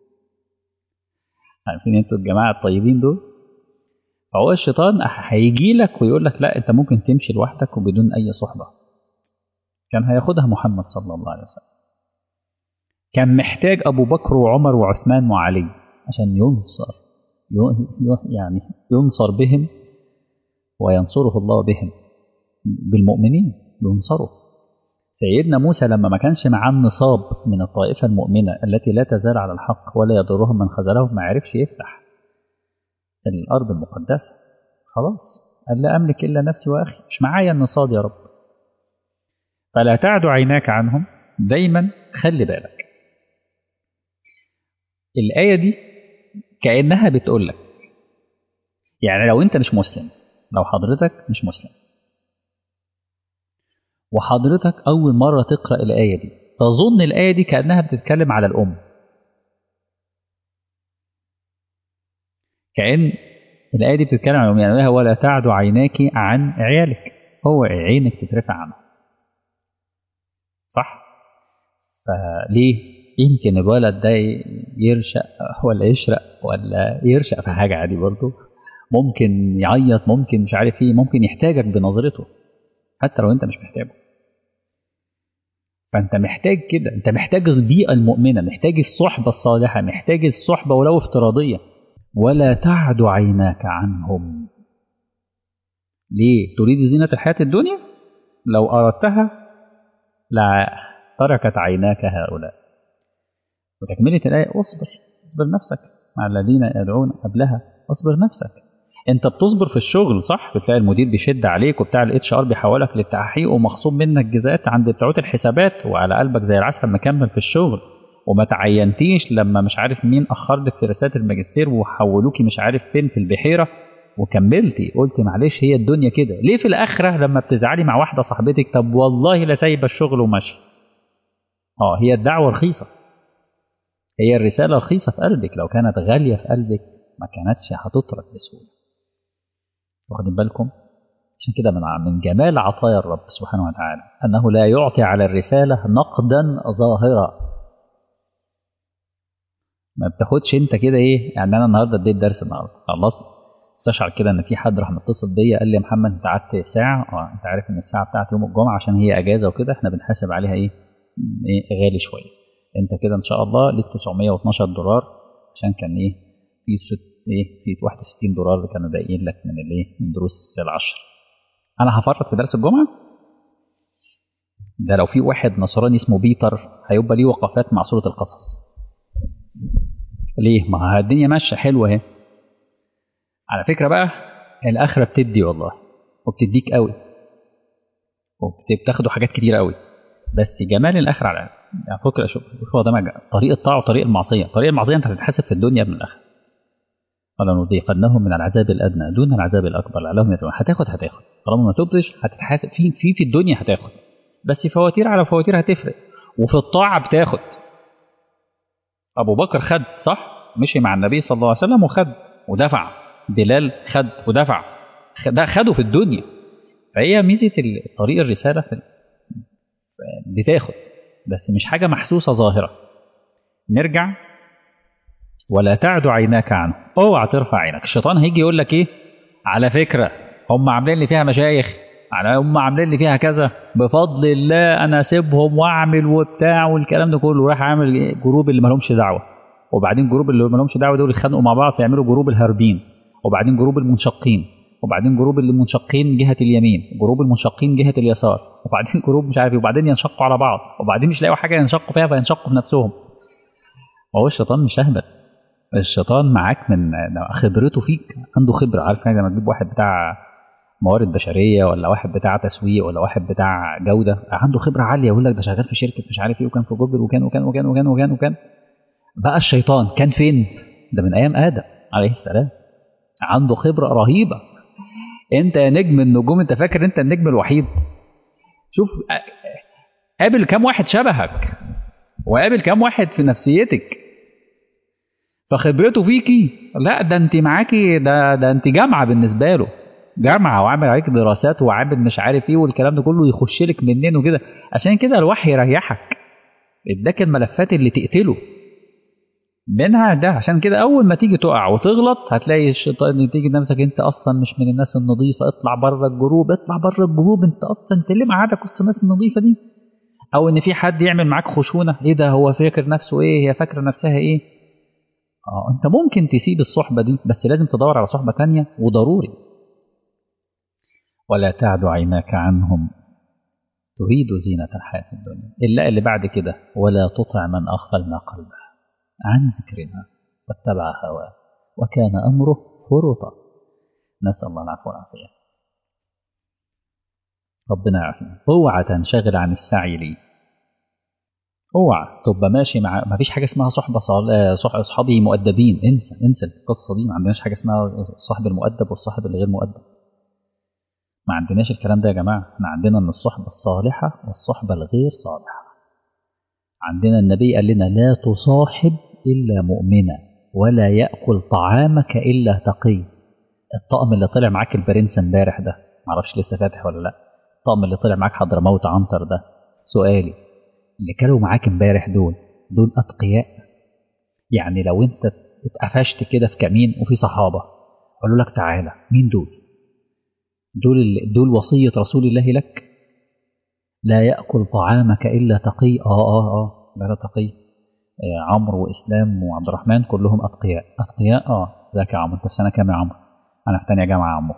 عارفين انتوا الجماعة الطيبين دول فهو الشيطان هيجي لك ويقول لك لا انت ممكن تمشي لوحدك وبدون اي صحبة كان هياخدها محمد صلى الله عليه وسلم كان محتاج ابو بكر وعمر وعثمان وعلي عشان ينصر يعني ينصر بهم وينصره الله بهم بالمؤمنين ينصروا سيدنا موسى لما ما كانش معاه النصاب من الطائفة المؤمنة التي لا تزال على الحق ولا يضرهم من خذلهم ما عرفش يفتح الأرض المقدسة خلاص قال لا أملك إلا نفسي وأخي مش معايا النصاب يا رب فلا تعد عيناك عنهم دايما خلي بالك الآية دي كأنها بتقول لك يعني لو أنت مش مسلم لو حضرتك مش مسلم وحضرتك أول مرة تقرأ الآية دي تظن الآية دي كأنها بتتكلم على الأم كأن الآية دي بتتكلم عن الأم يعني ولا تعد عيناك عن عيالك هو عينك تترفع عنه صح فليه يمكن الولد ده يرشق ولا يشرق ولا يرشق في حاجة عادي برضه ممكن يعيط ممكن مش عارف ايه ممكن يحتاجك بنظرته حتى لو انت مش محتاجه فانت محتاج كده انت محتاج البيئه المؤمنه محتاج الصحبه الصالحه محتاج الصحبه ولو افتراضيه ولا تعد عيناك عنهم ليه تريد زينه الحياه الدنيا لو اردتها لا تركت عيناك هؤلاء وتكمله الايه اصبر اصبر نفسك مع الذين يدعون قبلها اصبر نفسك انت بتصبر في الشغل صح بتلاقي المدير بيشد عليك وبتاع الاتش ار بيحولك للتحقيق ومخصوم منك جزاءات عند بتوعات الحسابات وعلى قلبك زي العسل مكمل في الشغل وما تعينتيش لما مش عارف مين اخر لك في رساله الماجستير وحولوكي مش عارف فين في البحيره وكملتي قلت معلش هي الدنيا كده ليه في الاخره لما بتزعلي مع واحده صاحبتك طب والله لا سايبه الشغل وماشي اه هي الدعوه رخيصه هي الرساله رخيصه في قلبك لو كانت غاليه في قلبك ما كانتش هتترك بسهوله واخدين بالكم عشان كده من من جمال عطايا الرب سبحانه وتعالى انه لا يعطي على الرساله نقدا ظاهرا ما بتاخدش انت كده ايه يعني انا النهارده اديت درس النهارده خلاص استشعر كده ان في حد راح متصل بيا قال لي يا محمد انت قعدت ساعه اه انت عارف ان الساعه بتاعت يوم الجمعه عشان هي اجازه وكده احنا بنحاسب عليها ايه, إيه غالي شويه انت كده ان شاء الله ليك 912 دولار عشان كان ايه في ست ايه في 61 دولار اللي كانوا باقيين لك من الايه من دروس العشر انا هفرط في درس الجمعه ده لو في واحد نصراني اسمه بيتر هيبقى ليه وقفات مع سوره القصص ليه ما الدنيا ماشيه حلوه اهي على فكره بقى الاخره بتدي والله وبتديك قوي وبتاخدوا حاجات كتير قوي بس جمال الاخره على يعني فكره شوف هو ده طريق الطاعه وطريق المعصيه طريق المعصيه انت هتتحاسب في الدنيا قبل الاخره ولنذيقنهم من العذاب الادنى دون العذاب الاكبر لعلهم يتقون هتاخد هتاخد طالما ما تبطش هتتحاسب في في في الدنيا هتاخد بس فواتير على فواتير هتفرق وفي الطاعه بتاخد ابو بكر خد صح مشي مع النبي صلى الله عليه وسلم وخد ودفع بلال خد ودفع ده خده في الدنيا فهي ميزه طريق الرساله في بتاخد بس مش حاجة محسوسة ظاهرة نرجع ولا تعد عيناك عنه اوعى ترفع عينك الشيطان هيجي يقول لك ايه على فكرة هم عاملين لي فيها مشايخ على هم عاملين لي فيها كذا بفضل الله انا اسيبهم واعمل وبتاع والكلام ده كله راح اعمل جروب اللي مالهمش دعوه وبعدين جروب اللي مالهمش دعوه دول يتخانقوا مع بعض فيعملوا جروب الهاربين وبعدين جروب المنشقين وبعدين جروب المنشقين جهه اليمين جروب المنشقين جهه اليسار وبعدين جروب مش عارف وبعدين ينشقوا على بعض وبعدين مش لاقوا حاجه ينشقوا فيها فينشقوا في نفسهم هو الشيطان مش اهبل الشيطان معاك من خبرته فيك عنده خبره عارف لما تجيب واحد بتاع موارد بشريه ولا واحد بتاع تسويق ولا واحد بتاع جوده عنده خبره عاليه يقول لك ده شغال في شركه مش عارف ايه وكان في جوجل وكان وكان وكان وكان وكان وكان بقى الشيطان كان فين؟ ده من ايام ادم عليه السلام عنده خبره رهيبه انت يا نجم النجوم انت فاكر انت النجم الوحيد شوف قابل كام واحد شبهك وقابل كام واحد في نفسيتك فخبرته فيكي لا ده انت معاكي ده ده انت جامعه بالنسبه له جامعه وعامل عليك دراسات وعامل مش عارف ايه والكلام ده كله يخش لك منين وكده عشان كده الوحي يريحك اداك الملفات اللي تقتله منها ده عشان كده اول ما تيجي تقع وتغلط هتلاقي الشيطان تيجي نفسك انت اصلا مش من الناس النظيفه اطلع بره الجروب اطلع بره الجروب انت اصلا انت ليه مقعدك وسط الناس النظيفه دي او ان في حد يعمل معاك خشونه ايه ده هو فاكر نفسه ايه هي فاكره نفسها ايه اه انت ممكن تسيب الصحبه دي بس لازم تدور على صحبه تانية وضروري ولا تعد عيناك عنهم تريد زينة الحياة الدنيا إلا اللي بعد كده ولا تطع من أغفلنا قلبه عن ذكرنا واتبع هواه وكان أمره فرطا نسأل الله العفو والعافية ربنا يعافينا اوعى تنشغل عن السعي ليه اوعى تبقى ماشي مع ما فيش حاجه اسمها صحبه صال... صح... اصحابي مؤدبين انسى انسى القصه دي ما عندناش حاجه اسمها الصاحب المؤدب والصاحب الغير مؤدب ما عندناش الكلام ده يا جماعه احنا عندنا ان الصحبه الصالحه والصحبه الغير صالحه عندنا النبي قال لنا لا تصاحب الا مؤمنا ولا ياكل طعامك الا تقي الطقم اللي طلع معاك البرنس امبارح ده معرفش لسه فاتح ولا لا الطقم اللي طلع معاك حضرموت عنتر ده سؤالي اللي كانوا معاك امبارح دول دول اتقياء يعني لو انت اتقفشت كده في كمين وفي صحابه قالوا لك تعالى مين دول دول دول وصيه رسول الله لك لا ياكل طعامك الا تقي اه اه اه لا لا تقي آه عمرو واسلام وعبد الرحمن كلهم اتقياء اتقياء اه ازيك يا عمرو انت في سنه كام يا عمرو انا في ثانيه جامعه يا عمرو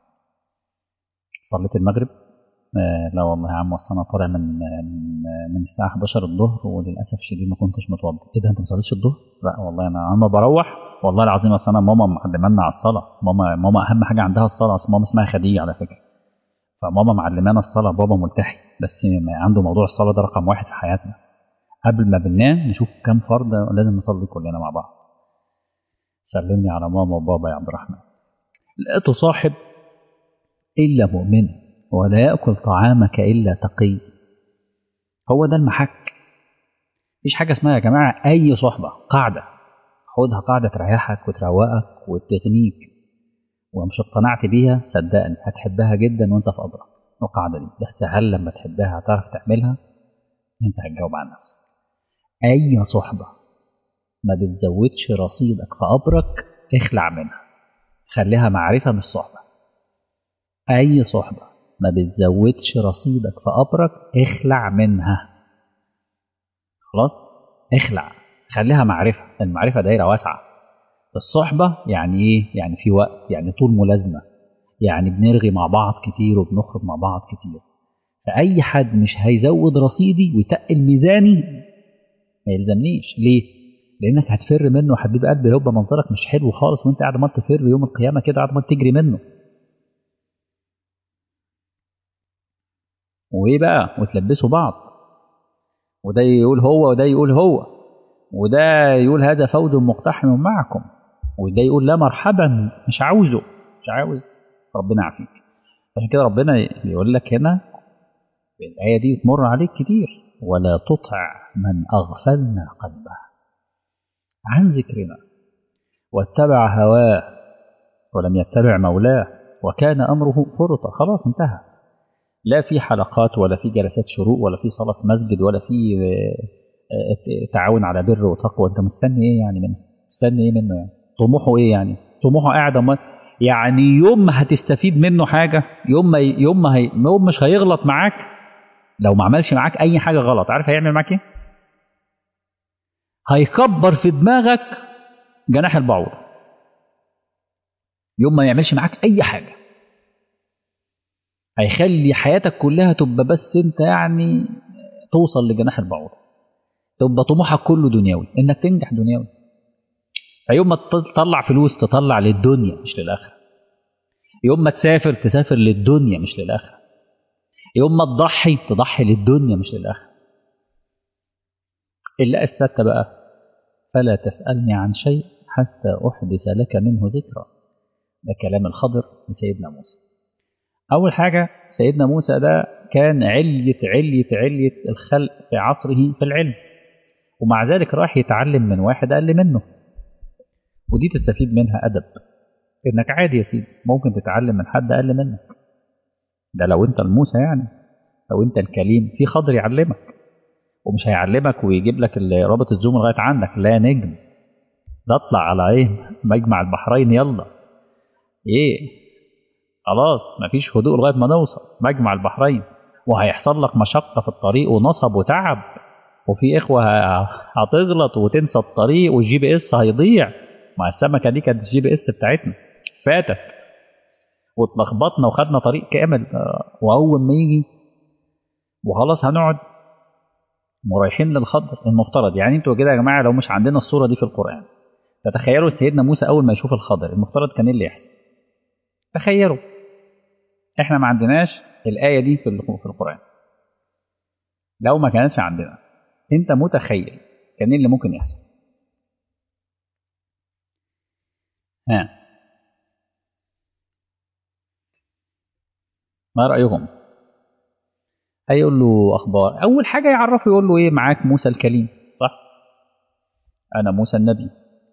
صليت المغرب آه لا والله يا عم اصل انا طالع من من من الساعه 11 الظهر وللاسف الشديد ما كنتش متوضي ايه ده انت ما صليتش الظهر لا والله انا اما بروح والله العظيم اصل انا ماما معلمانا على الصلاه ماما ماما اهم حاجه عندها الصلاه اصل ماما اسمها خديجه على فكره فماما معلمانا الصلاه بابا ملتحي بس عنده موضوع الصلاه ده رقم واحد في حياتنا قبل ما بننام نشوف كام فرض لازم نصلي كلنا مع بعض سلمني على ماما وبابا يا عبد الرحمن لا تصاحب الا مؤمنا ولا يأكل طعامك إلا تقي هو ده المحك مفيش حاجة اسمها يا جماعة أي صحبة قاعدة خدها قاعدة تريحك وتروقك وتغنيك ومش اقتنعت بيها صدقني هتحبها جدا وانت في قبرك القاعدة دي بس هل لما تحبها هتعرف تعملها انت هتجاوب عن نفسك أي صحبة ما بتزودش رصيدك في قبرك اخلع منها خليها معرفة مش صحبة أي صحبة ما بتزودش رصيدك في قبرك اخلع منها خلاص اخلع خليها معرفة المعرفة دايرة واسعة الصحبة يعني ايه يعني في وقت يعني طول ملازمة يعني بنرغي مع بعض كتير وبنخرج مع بعض كتير فأي حد مش هيزود رصيدي ويتقل ميزاني ما يلزمنيش ليه؟ لأنك هتفر منه يا حبيب قلبي هيبقى منظرك مش حلو خالص وأنت قاعد عمال تفر يوم القيامة كده قاعد عمال تجري منه وايه بقى وتلبسوا بعض وده يقول هو وده يقول هو وده يقول هذا فوج مقتحم معكم وده يقول لا مرحبا مش عاوزه مش عاوز ربنا يعافيك عشان كده ربنا يقول لك هنا الآية دي تمر عليك كتير ولا تطع من أغفلنا قلبه عن ذكرنا واتبع هواه ولم يتبع مولاه وكان أمره فرطا خلاص انتهى لا في حلقات ولا في جلسات شروق ولا في صلاة في مسجد ولا في تعاون على بر وتقوى انت مستني ايه يعني منه مستني ايه منه يعني طموحه ايه يعني طموحه قاعد ما يعني يوم ما هتستفيد منه حاجة يوم ما يوم ما هي يوم مش هيغلط معاك لو ما عملش معاك اي حاجة غلط عارف هيعمل معاك ايه هيكبر في دماغك جناح البعوض يوم ما يعملش معاك اي حاجة هيخلي حياتك كلها تبقى بس انت يعني توصل لجناح البعوض تبقى طموحك كله دنيوي انك تنجح دنيوي فيوم ما تطلع فلوس تطلع للدنيا مش للاخره يوم ما تسافر تسافر للدنيا مش للاخره يوم ما تضحي تضحي للدنيا مش للاخره الا الستة بقى فلا تسألني عن شيء حتى أحدث لك منه ذكرى ده كلام الخضر لسيدنا موسى أول حاجة سيدنا موسى ده كان علية علية علية الخلق في عصره في العلم ومع ذلك راح يتعلم من واحد أقل منه ودي تستفيد منها أدب إنك عادي يا سيدي ممكن تتعلم من حد أقل منك ده لو أنت الموسى يعني لو أنت الكليم في خضر يعلمك ومش هيعلمك ويجيب لك رابط الزوم لغاية عندك لا نجم ده اطلع على ايه مجمع البحرين يلا ايه خلاص مفيش هدوء لغايه ما نوصل مجمع البحرين وهيحصل لك مشقه في الطريق ونصب وتعب وفي اخوه هتغلط وتنسى الطريق والجي بي اس هيضيع مع السمكه دي كانت الجي بي اس بتاعتنا فاتك واتلخبطنا وخدنا طريق كامل واول ما يجي وخلاص هنقعد ورايحين للخضر المفترض يعني انتوا كده يا جماعه لو مش عندنا الصوره دي في القران تتخيلوا سيدنا موسى اول ما يشوف الخضر المفترض كان ايه اللي يحصل تخيلوا احنا ما عندناش الايه دي في في القران لو ما كانتش عندنا انت متخيل كان ايه اللي ممكن يحصل ها ما رايكم هيقول له اخبار اول حاجه يعرفه يقول له ايه معاك موسى الكليم صح انا موسى النبي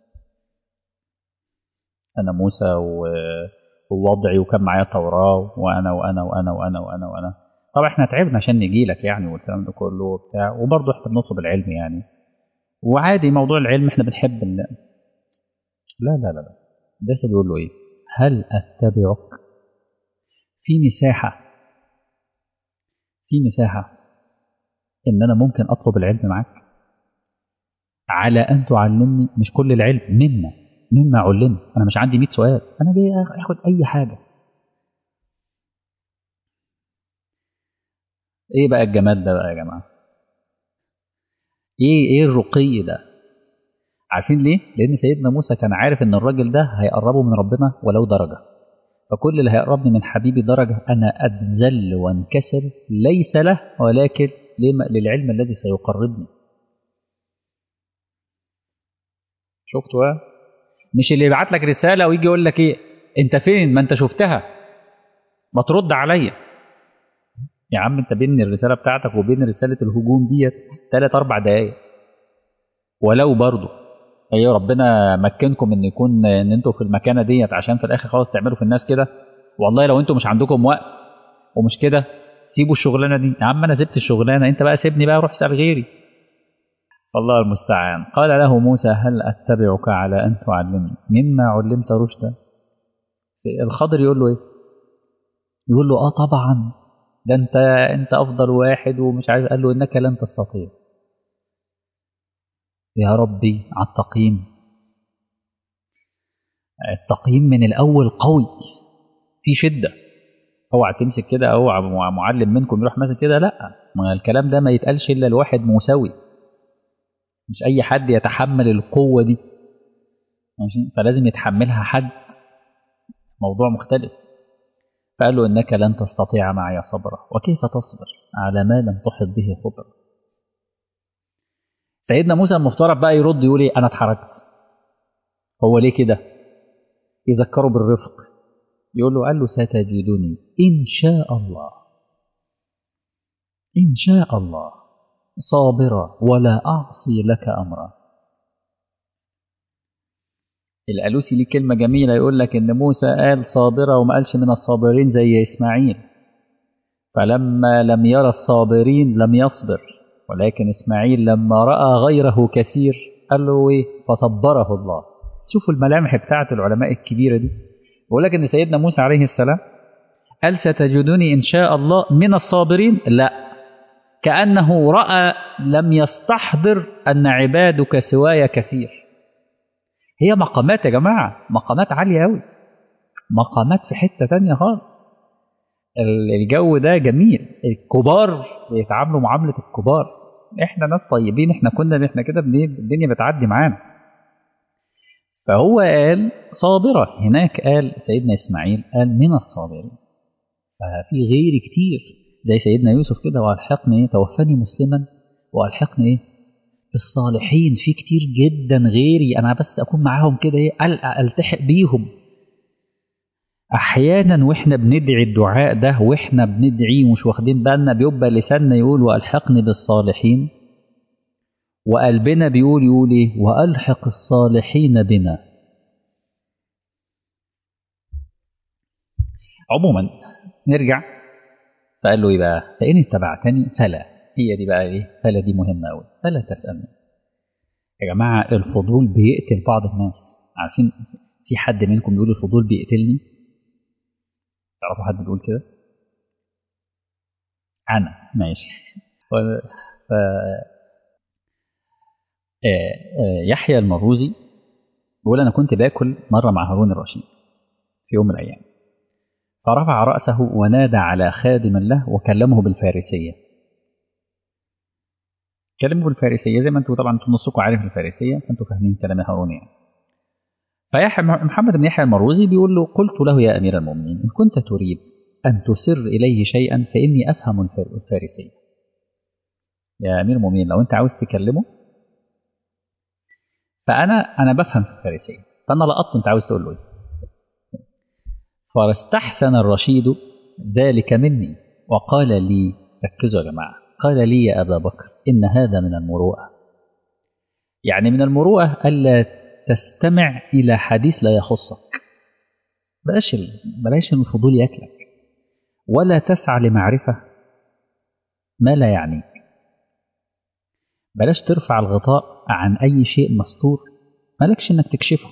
انا موسى و... ووضعي وكان معايا توراة وأنا وأنا وأنا وأنا وأنا وأنا طبعا احنا تعبنا عشان نجي لك يعني والكلام ده كله وبتاع وبرضه احنا بنطلب العلم يعني وعادي موضوع العلم احنا بنحب ال... لا لا لا لا داخل يقول له ايه هل اتبعك في مساحة في مساحة ان انا ممكن اطلب العلم معاك على ان تعلمني مش كل العلم مما مما علمت انا مش عندي 100 سؤال انا جاي اخد اي حاجه ايه بقى الجمال ده بقى يا جماعه ايه ايه الرقي ده عارفين ليه لان سيدنا موسى كان عارف ان الراجل ده هيقربه من ربنا ولو درجه فكل اللي هيقربني من حبيبي درجه انا اتذل وانكسر ليس له ولكن للعلم الذي سيقربني شفتوا مش اللي يبعت لك رساله ويجي يقول لك ايه انت فين ما انت شفتها ما ترد عليا يا عم انت بين الرساله بتاعتك وبين رساله الهجوم ديت ثلاث اربع دقائق ولو برضه ايوه ربنا مكنكم ان يكون ان انتوا في المكانه ديت عشان في الاخر خلاص تعملوا في الناس كده والله لو انتوا مش عندكم وقت ومش كده سيبوا الشغلانه دي يا عم انا سبت الشغلانه انت بقى سيبني بقى روح اسال غيري الله المستعان قال له موسى هل أتبعك على أن تعلمني مما علمت رشدا الخضر يقول له إيه يقول له آه طبعا ده أنت أنت أفضل واحد ومش عارف قال له إنك لن تستطيع يا ربي على التقييم التقييم من الأول قوي في شدة اوعى تمسك كده اوعى معلم منكم يروح ماسك كده لا ما الكلام ده ما يتقالش الا لواحد مساوي مش اي حد يتحمل القوه دي ماشي فلازم يتحملها حد موضوع مختلف فقال له انك لن تستطيع معي صبرا وكيف تصبر على ما لم تحط به خبرا سيدنا موسى المفترض بقى يرد يقول ايه انا اتحركت هو ليه كده يذكره بالرفق يقول له قال له ستجدني ان شاء الله ان شاء الله صابرا ولا أعصي لك أمرا الألوسي ليه كلمة جميلة يقول لك إن موسى قال صابرة وما قالش من الصابرين زي إسماعيل فلما لم يرى الصابرين لم يصبر ولكن إسماعيل لما رأى غيره كثير قال له إيه فصبره الله شوفوا الملامح بتاعت العلماء الكبيرة دي بقول لك إن سيدنا موسى عليه السلام قال ستجدني إن شاء الله من الصابرين لا كأنه رأى لم يستحضر أن عبادك سواي كثير هي مقامات يا جماعة مقامات عالية أوي مقامات في حتة تانية خالص الجو ده جميل الكبار بيتعاملوا معاملة الكبار احنا ناس طيبين احنا كنا احنا كده الدنيا بتعدي معانا فهو قال صابرة هناك قال سيدنا إسماعيل قال من الصابرين ففي غير كتير زي سيدنا يوسف كده والحقني ايه توفني مسلما والحقني ايه بالصالحين في كتير جدا غيري انا بس اكون معاهم كده ايه التحق بيهم احيانا واحنا بندعي الدعاء ده واحنا بندعيه ومش واخدين بالنا بيبقى لساننا يقول والحقني بالصالحين وقلبنا بيقول يقول ايه والحق الصالحين بنا عموما نرجع فقال له ايه بقى فان اتبعتني فلا هي دي بقى ايه فلا دي مهمه قوي فلا تسالني يا جماعه الفضول بيقتل بعض الناس عارفين في حد منكم بيقول الفضول بيقتلني تعرفوا حد بيقول كده انا ماشي ف... يحيى المروزي بيقول انا كنت باكل مره مع هارون الرشيد في يوم من الايام فرفع راسه ونادى على خادم له وكلمه بالفارسيه كلمه بالفارسيه زي ما انتم طبعا انتم نصكم عارف الفارسيه فانتم فاهمين كلام هارون يعني فيحيى محمد بن يحيى المروزي بيقول له قلت له يا امير المؤمنين ان كنت تريد ان تسر اليه شيئا فاني افهم الفارسيه يا امير المؤمنين لو انت عاوز تكلمه فانا انا بفهم في الفارسيه فانا لقطت انت عاوز تقول له ايه فاستحسن الرشيد ذلك مني وقال لي ركزوا يا جماعه قال لي يا ابا بكر ان هذا من المروءه يعني من المروءه الا تستمع الى حديث لا يخصك بلاش بلاش الفضول ياكلك ولا تسعى لمعرفه ما لا يعنيك بلاش ترفع الغطاء عن أي شيء مستور مالكش إنك تكشفه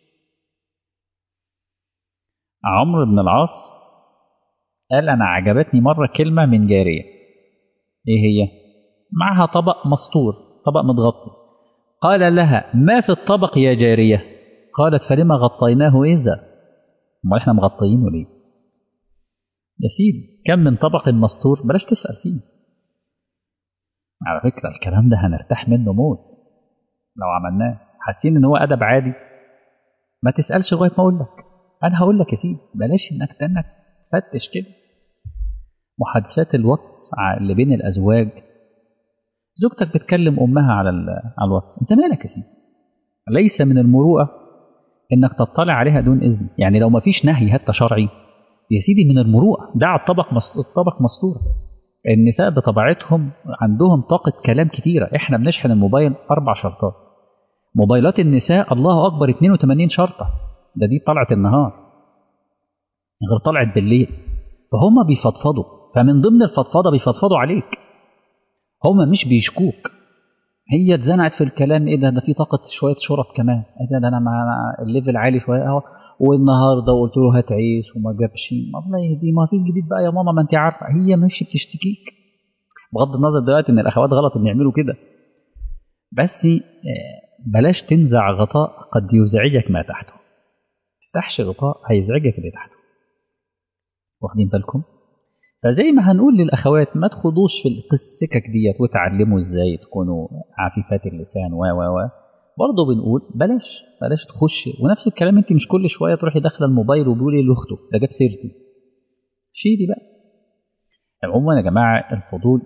عمرو بن العاص قال أنا عجبتني مرة كلمة من جارية إيه هي؟ معها طبق مستور طبق متغطي قال لها ما في الطبق يا جارية قالت فلما غطيناه إذا ما إحنا مغطيينه ليه يا سيدي كم من طبق مستور بلاش تسأل فيه على فكرة الكلام ده هنرتاح منه موت لو عملناه حاسين ان هو ادب عادي ما تسالش لغايه ما اقول لك انا هقول لك يا سيدي بلاش انك تنك فتش كده محادثات الواتس اللي بين الازواج زوجتك بتكلم امها على على الواتس انت مالك يا سيدي ليس من المروءه انك تطلع عليها دون اذن يعني لو ما فيش نهي حتى شرعي يا سيدي من المروءه دع الطبق الطبق مستور النساء بطبيعتهم عندهم طاقة كلام كتيرة احنا بنشحن الموبايل أربع شرطات موبايلات النساء الله أكبر 82 شرطة ده دي طلعت النهار غير طلعت بالليل فهم بيفضفضوا فمن ضمن الفضفضة بيفضفضوا عليك هم مش بيشكوك هي اتزنقت في الكلام ايه ده ده في طاقة شوية شرط كمان ايه ده ده انا مع الليفل عالي شوية اهو والنهارده قلت له هتعيش وما جابش الله يهديه ما فيش جديد بقى يا ماما ما انت عارفه هي مش بتشتكيك بغض النظر دلوقتي ان الاخوات غلط ان يعملوا كده بس بلاش تنزع غطاء قد يزعجك ما تحته تفتحش غطاء هيزعجك اللي تحته واخدين بالكم فزي ما هنقول للاخوات ما تخوضوش في السكك ديت وتعلموا ازاي تكونوا عفيفات اللسان و و و برضه بنقول بلاش بلاش تخش ونفس الكلام انت مش كل شويه تروحي داخله الموبايل وبيقولي لاخته ده جاب سيرتي شيلي بقى عموما يا جماعه الفضول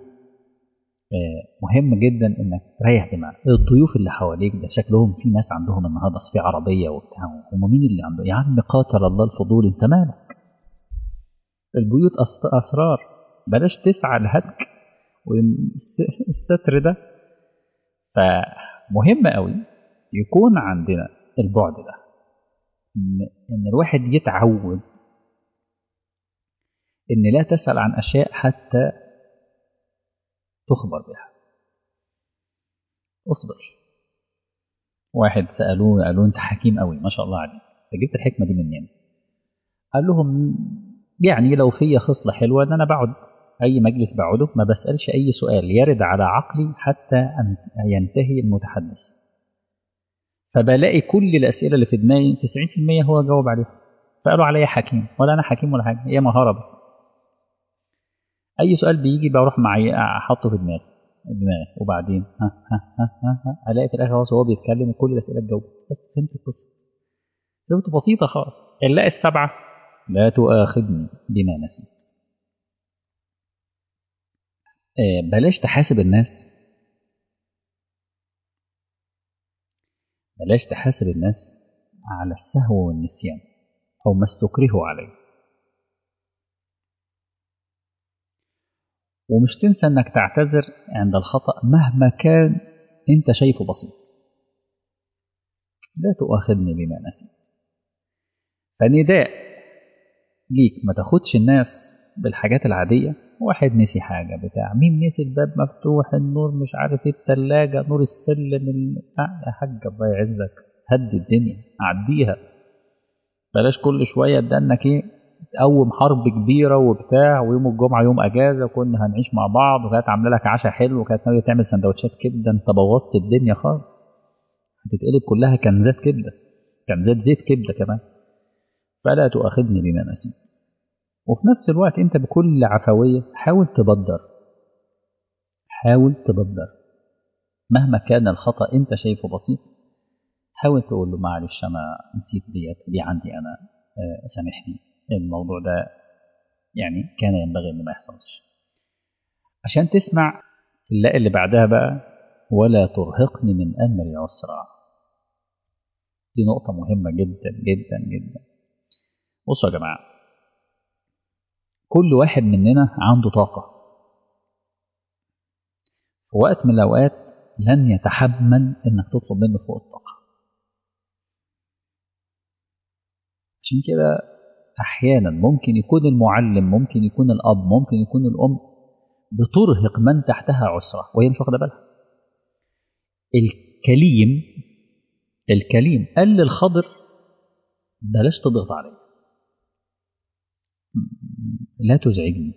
مهم جدا انك تريح دماغك الضيوف اللي حواليك ده شكلهم في ناس عندهم النهارده في عربيه وبتاع هم مين اللي عنده يا عم قاتل الله الفضول انت مالك البيوت اسرار بلاش تسعى لهتك والستر ده فمهم قوي يكون عندنا البعد ده ان الواحد يتعود إن لا تسأل عن أشياء حتى تخبر بها اصبر واحد سألوه قالوا أنت حكيم قوي ما شاء الله عليك أنت جبت الحكمة دي منين قال لهم يعني لو في خصلة حلوة إن أنا بقعد أي مجلس بقعده ما بسألش أي سؤال يرد على عقلي حتى أن ينتهي المتحدث فبلاقي كل الأسئلة اللي في دماغي 90% هو جاوب عليها فقالوا عليا حكيم ولا أنا حكيم ولا حاجة هي مهارة بس أي سؤال بيجي بروح معي أحطه في دماغي دماغي وبعدين ها ها ها ها, ها ألاقي في الآخر خلاص هو بيتكلم وكل الأسئلة اتجاوبت بس فهمت القصة فهمت بسيطة خالص نلاقي السبعة لا تؤاخذني بما نسيت بلاش تحاسب الناس بلاش تحاسب الناس على السهو والنسيان أو ما استكرهوا عليه ومش تنسى أنك تعتذر عند الخطأ مهما كان أنت شايفه بسيط لا تؤاخذني بما نسيت فنداء ليك ما تاخدش الناس بالحاجات العادية واحد نسي حاجة بتاع مين نسي الباب مفتوح النور مش عارف ايه التلاجة نور السلم ال... آه يا حاج الله يعزك هدي الدنيا عديها بلاش كل شوية بدأنك ايه تقوم حرب كبيرة وبتاع ويوم الجمعة يوم أجازة وكنا هنعيش مع بعض وكانت عاملة لك عشاء حلو وكانت ناوية تعمل سندوتشات كبدة أنت بوظت الدنيا خالص هتتقلب كلها كنزات كبدة كنزات زيت كبدة كمان فلا تؤاخذني بما نسيت وفي نفس الوقت انت بكل عفوية حاول تبدر حاول تبدر مهما كان الخطأ انت شايفه بسيط حاول تقول له معلش انا نسيت ديت دي عندي انا آه سامحني الموضوع ده يعني كان ينبغي انه ما يحصلش عشان تسمع اللاء اللي بعدها بقى ولا ترهقني من امري عسرا دي نقطة مهمة جدا جدا جدا بصوا يا جماعة كل واحد مننا عنده طاقة في وقت من الأوقات لن يتحمل إنك تطلب منه فوق الطاقة عشان كده أحيانا ممكن يكون المعلم ممكن يكون الأب ممكن يكون الأم بترهق من تحتها عسرة وهي مش واخدة بالها الكليم الكليم قال للخضر بلاش تضغط عليه لا تزعجني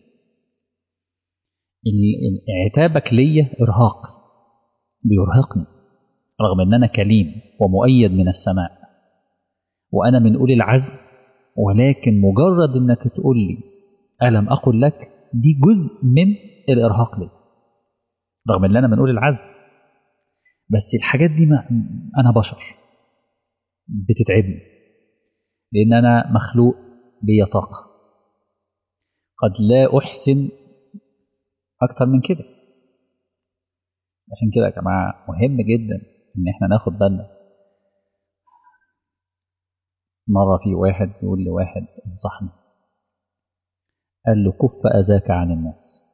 عتابك ليا إرهاق بيرهقني رغم أن أنا كليم ومؤيد من السماء وأنا من أولي العزم ولكن مجرد أنك تقول لي ألم أقل لك دي جزء من الإرهاق لي رغم أن أنا من أولي العزم بس الحاجات دي ما أنا بشر بتتعبني لأن أنا مخلوق ليا طاقة قد لا أحسن أكتر من كده عشان كده يا جماعة مهم جدا إن إحنا ناخد بالنا مرة في واحد يقول لواحد انصحني قال له كف أذاك عن الناس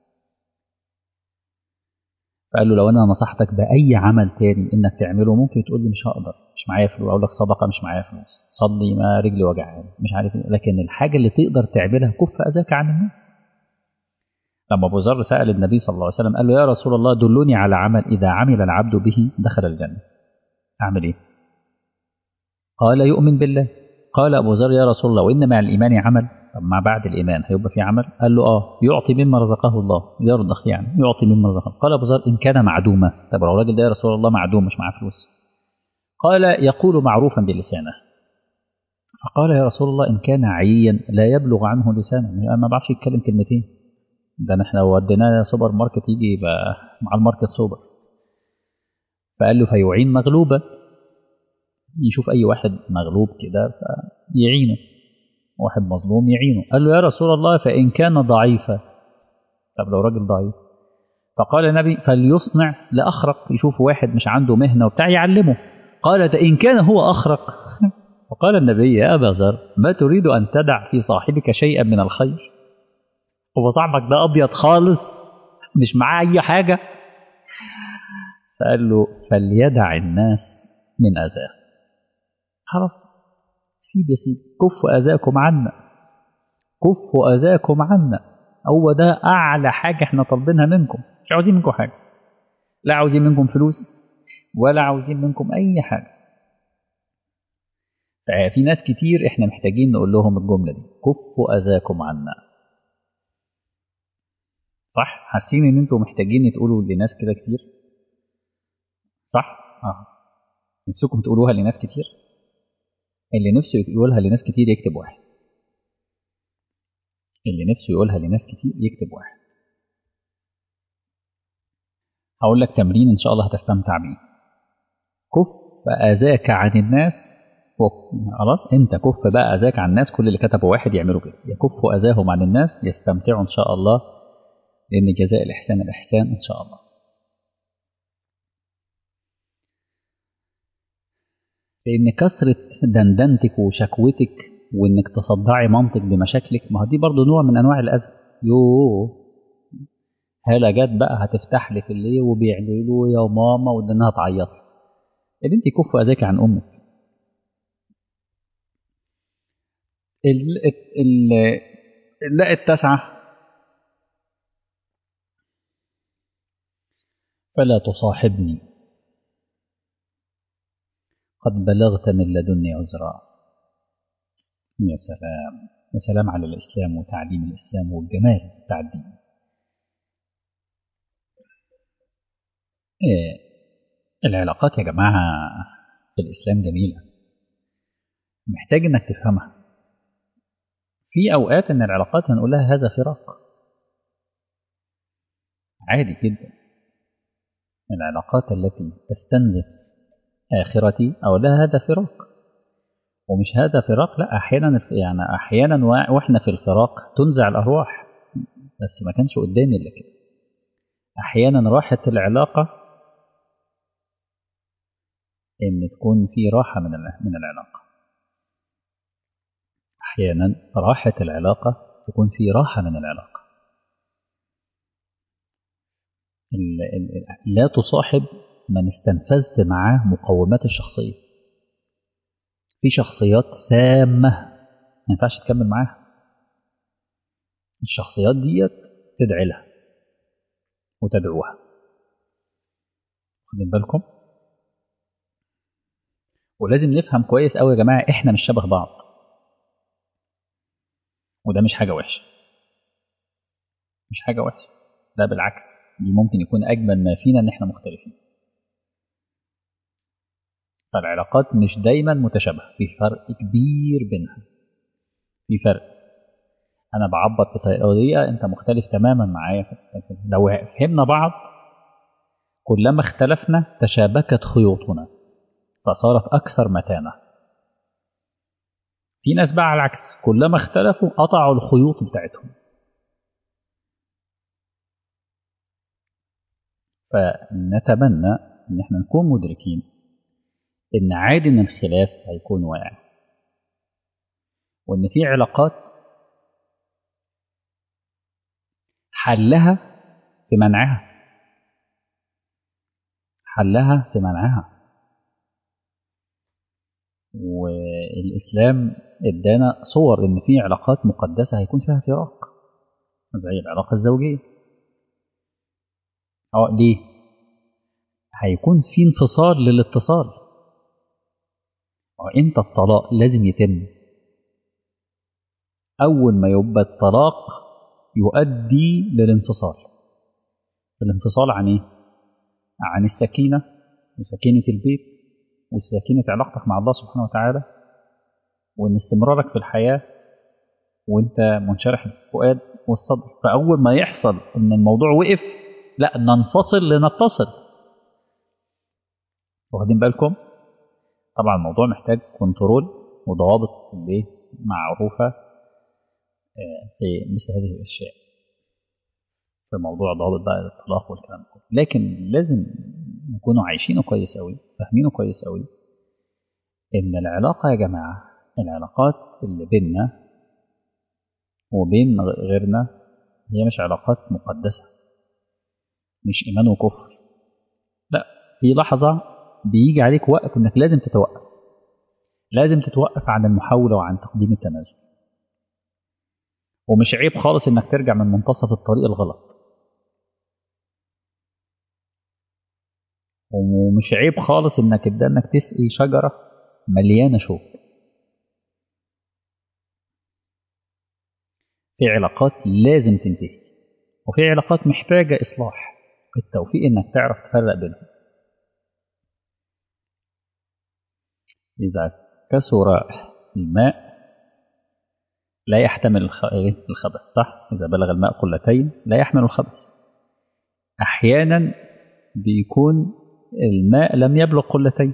فقال له لو أنا نصحتك بأي عمل تاني إنك تعمله ممكن تقول لي مش هقدر مش معايا فلوس أقول لك صدقة مش معايا فلوس صلي ما رجلي وجعاني مش عارف إيه لكن الحاجة اللي تقدر تعملها كف أذاك عن الناس لما أبو ذر سأل النبي صلى الله عليه وسلم قال له يا رسول الله دلوني على عمل إذا عمل العبد به دخل الجنة أعمل إيه؟ قال يؤمن بالله قال أبو ذر يا رسول الله وإن مع الإيمان عمل طب ما بعد الإيمان هيبقى في عمل قال له آه يعطي مما رزقه الله يرضخ يعني يعطي مما رزقه قال أبو ذر إن كان معدوما طب لو الراجل ده يا رسول الله معدوم مش معاه فلوس قال يقول معروفا بلسانه فقال يا رسول الله إن كان عيا لا يبلغ عنه لسانه ما بعرفش يتكلم كلمتين ده احنا لو وديناه سوبر ماركت يجي يبقى مع الماركت سوبر فقال له فيعين مغلوبة يشوف أي واحد مغلوب كده فيعينه واحد مظلوم يعينه قال له يا رسول الله فإن كان ضعيفا طب لو راجل ضعيف فقال النبي فليصنع لأخرق يشوف واحد مش عنده مهنة وبتاع يعلمه قال ده إن كان هو أخرق فقال النبي يا أبا ذر ما تريد أن تدع في صاحبك شيئا من الخير هو صاحبك ده أبيض خالص مش معاه أي حاجة فقال له فليدع الناس من أذاه خلاص سيب يا سيدي كفوا أذاكم عنا كفوا أذاكم عنا هو ده اعلى حاجه احنا طالبينها منكم مش عاوزين منكم حاجه لا عاوزين منكم فلوس ولا عاوزين منكم اي حاجه في ناس كتير احنا محتاجين نقول لهم الجمله دي كفوا اذاكم عنا صح حاسين ان انتوا محتاجين تقولوا لناس كده كتير صح اه نفسكم تقولوها لناس كتير اللي نفسه يقولها لناس كتير يكتب واحد اللي نفسه يقولها لناس كتير يكتب واحد هقول لك تمرين ان شاء الله هتستمتع بيه كف اذاك عن الناس خلاص انت كف بقى اذاك عن الناس كل اللي كتبوا واحد يعملوا كده يكفوا اذاهم عن الناس يستمتعوا ان شاء الله لان جزاء الاحسان الاحسان ان شاء الله لان كثره دندنتك وشكوتك وانك تصدعي منطق بمشاكلك ما هو دي برضه نوع من انواع الاذى يوه هلا جت بقى هتفتح لي في الليل وبيعملوا يا ماما وانها تعيط يا بنتي كف اذاك عن امك ال ال لا التاسعه فلا تصاحبني قد بلغت من لدني عذرا يا سلام يا سلام على الإسلام وتعليم الإسلام والجمال بتاع الدين إيه العلاقات يا جماعة في الإسلام جميلة محتاج إنك تفهمها في أوقات إن العلاقات هنقول لها هذا فراق عادي جدا العلاقات التي تستنزف آخرتي أو لا هذا فراق ومش هذا فراق لا أحيانا يعني أحيانا وإحنا في الفراق تنزع الأرواح بس ما كانش قدامي إلا كده أحيانا راحة العلاقة إن تكون في راحة من من العلاقة أحيانا راحة العلاقة تكون في راحة من العلاقة لا تصاحب من استنفذت معاه مقومات الشخصية في شخصيات سامة ما ينفعش تكمل معاها الشخصيات ديت تدعي لها وتدعوها واخدين بالكم ولازم نفهم كويس قوي يا جماعة احنا مش شبه بعض وده مش حاجة وحشة مش حاجة وحشة ده بالعكس دي ممكن يكون أجمل ما فينا إن إحنا مختلفين فالعلاقات مش دايما متشابهة في فرق كبير بينها في فرق أنا بعبر بطريقة أنت مختلف تماما معايا لو فهمنا بعض كلما اختلفنا تشابكت خيوطنا فصارت أكثر متانة في ناس بقى على العكس كلما اختلفوا قطعوا الخيوط بتاعتهم فنتمنى ان احنا نكون مدركين ان عادي ان الخلاف هيكون واقع وان في علاقات حلها في منعها حلها في منعها والإسلام ادانا صور إن في علاقات مقدسة هيكون فيها فراق زي العلاقة الزوجية اه ليه؟ هيكون في انفصال للاتصال امتى الطلاق لازم يتم أول ما يبقى الطلاق يؤدي للانفصال الانفصال عن ايه؟ عن السكينة وسكينة البيت وسكينة علاقتك مع الله سبحانه وتعالى وإن استمرارك في الحياة وأنت منشرح الفؤاد والصدر فأول ما يحصل إن الموضوع وقف لا ننفصل لنتصل واخدين بالكم؟ طبعا الموضوع محتاج كنترول وضوابط اللي معروفة في مثل هذه الأشياء في موضوع ضوابط بقى الطلاق والكلام ده لكن لازم نكونوا عايشينه كويس قوي فاهمينه كويس قوي ان العلاقه يا جماعه العلاقات اللي بيننا وبين غيرنا هي مش علاقات مقدسه مش ايمان وكفر لا في لحظه بيجي عليك وقت انك لازم تتوقف لازم تتوقف عن المحاوله وعن تقديم التنازل ومش عيب خالص انك ترجع من منتصف الطريق الغلط ومش عيب خالص انك تبدا انك تسقي شجره مليانه شوك في علاقات لازم تنتهي وفي علاقات محتاجه اصلاح التوفيق انك تعرف تفرق بينهم اذا كثر الماء لا يحتمل الخبث صح إذا بلغ الماء قلتين لا يحمل الخبث أحيانا بيكون الماء لم يبلغ قلتين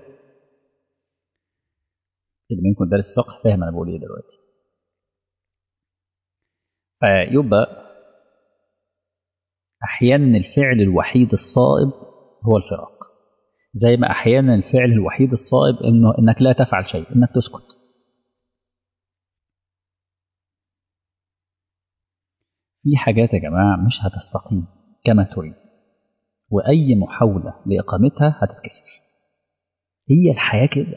اللي منكم دارس فقه فاهم أنا بقول إيه دلوقتي فيبقى أحيانا الفعل الوحيد الصائب هو الفراق زي ما أحيانا الفعل الوحيد الصائب إنه إنك لا تفعل شيء إنك تسكت في حاجات يا جماعة مش هتستقيم كما تريد وأي محاولة لإقامتها هتتكسر هي الحياة كده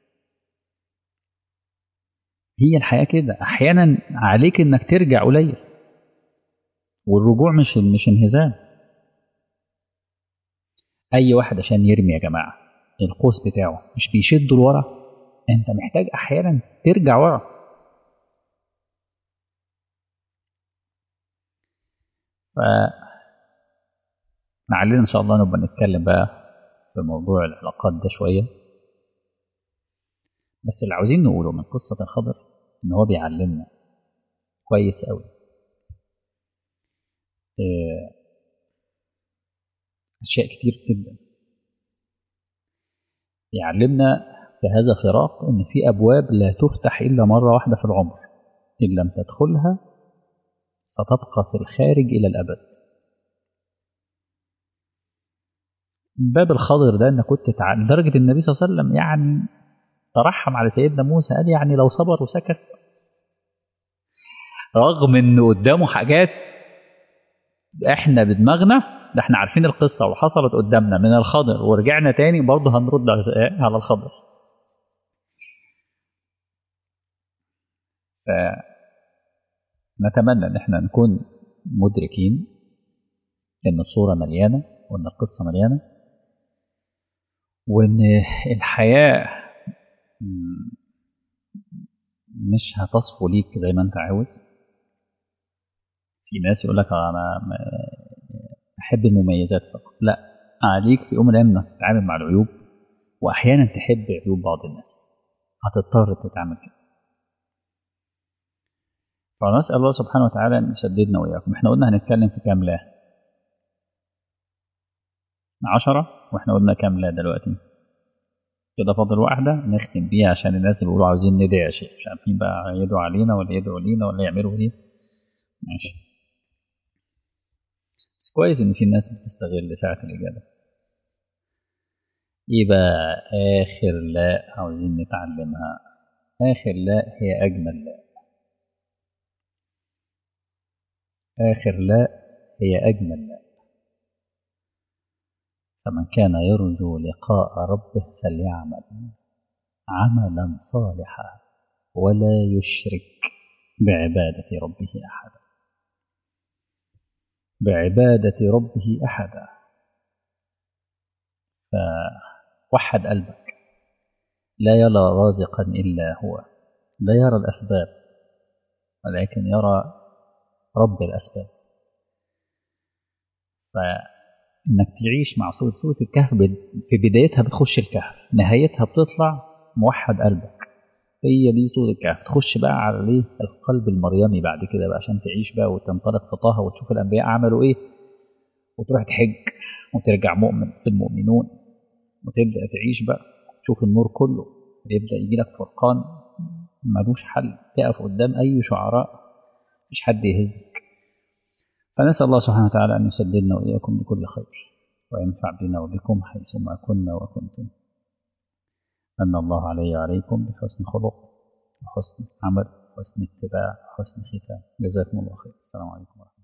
هي الحياة كده أحيانا عليك إنك ترجع قليل والرجوع مش مش انهزام أي واحد عشان يرمي يا جماعة القوس بتاعه مش بيشده لورا أنت محتاج أحيانا ترجع ورا ف لعلنا ان شاء الله نبقى نتكلم بقى في موضوع العلاقات ده شويه بس اللي عاوزين نقوله من قصه الخضر ان هو بيعلمنا كويس قوي اشياء كتير جدا يعلمنا في هذا فراق ان في ابواب لا تفتح الا مره واحده في العمر ان لم تدخلها ستبقى في الخارج إلى الأبد باب الخضر ده أنا كنت تع... لدرجة النبي صلى الله عليه وسلم يعني ترحم على سيدنا موسى قال يعني لو صبر وسكت رغم ان قدامه حاجات احنا بدماغنا ده احنا عارفين القصه وحصلت قدامنا من الخضر ورجعنا تاني برضه هنرد على الخضر ف نتمنى ان احنا نكون مدركين ان الصوره مليانه وان القصه مليانه وان الحياه مش هتصفو ليك زي ما انت عاوز في ناس يقول لك انا احب المميزات فقط لا عليك في يوم من الايام انك تتعامل مع العيوب واحيانا تحب عيوب بعض الناس هتضطر تتعامل كده فنسأل الله سبحانه وتعالى أن يسددنا وإياكم إحنا قلنا هنتكلم في كام لا عشرة وإحنا قلنا كام لا دلوقتي كده فاضل واحدة نختم بيها عشان الناس اللي بيقولوا عاوزين ندعي يا شيخ مش عارفين بقى يدعوا علينا ولا يدعوا لينا ولا يعملوا ايه ماشي بس كويس إن في ناس بتستغل ساعة الإجابة إيه بقى آخر لا عاوزين نتعلمها آخر لا هي أجمل لا آخر لا هي أجمل لا فمن كان يرجو لقاء ربه فليعمل عملا صالحا ولا يشرك بعبادة ربه أحدا بعبادة ربه أحدا فوحد قلبك لا يرى رازقا إلا هو لا يرى الأسباب ولكن يرى رب الأسباب فإنك تعيش مع سورة سورة الكهف في بدايتها بتخش الكهف نهايتها بتطلع موحد قلبك هي دي سورة الكهف تخش بقى على ليه القلب المريمي بعد كده بقى عشان تعيش بقى وتنطلق في طه وتشوف الأنبياء عملوا إيه وتروح تحج وترجع مؤمن في المؤمنون وتبدأ تعيش بقى تشوف النور كله يبدأ يجي لك فرقان ملوش حل تقف قدام أي شعراء مش حد يهزك فنسأل الله سبحانه وتعالى أن يسددنا وإياكم بكل خير وينفع بنا وبكم حيثما كنا وكنتم من الله علي وعليكم بحسن خلق وحسن عمل وحسن اتباع وحسن ختام جزاكم الله خير السلام عليكم ورحمة الله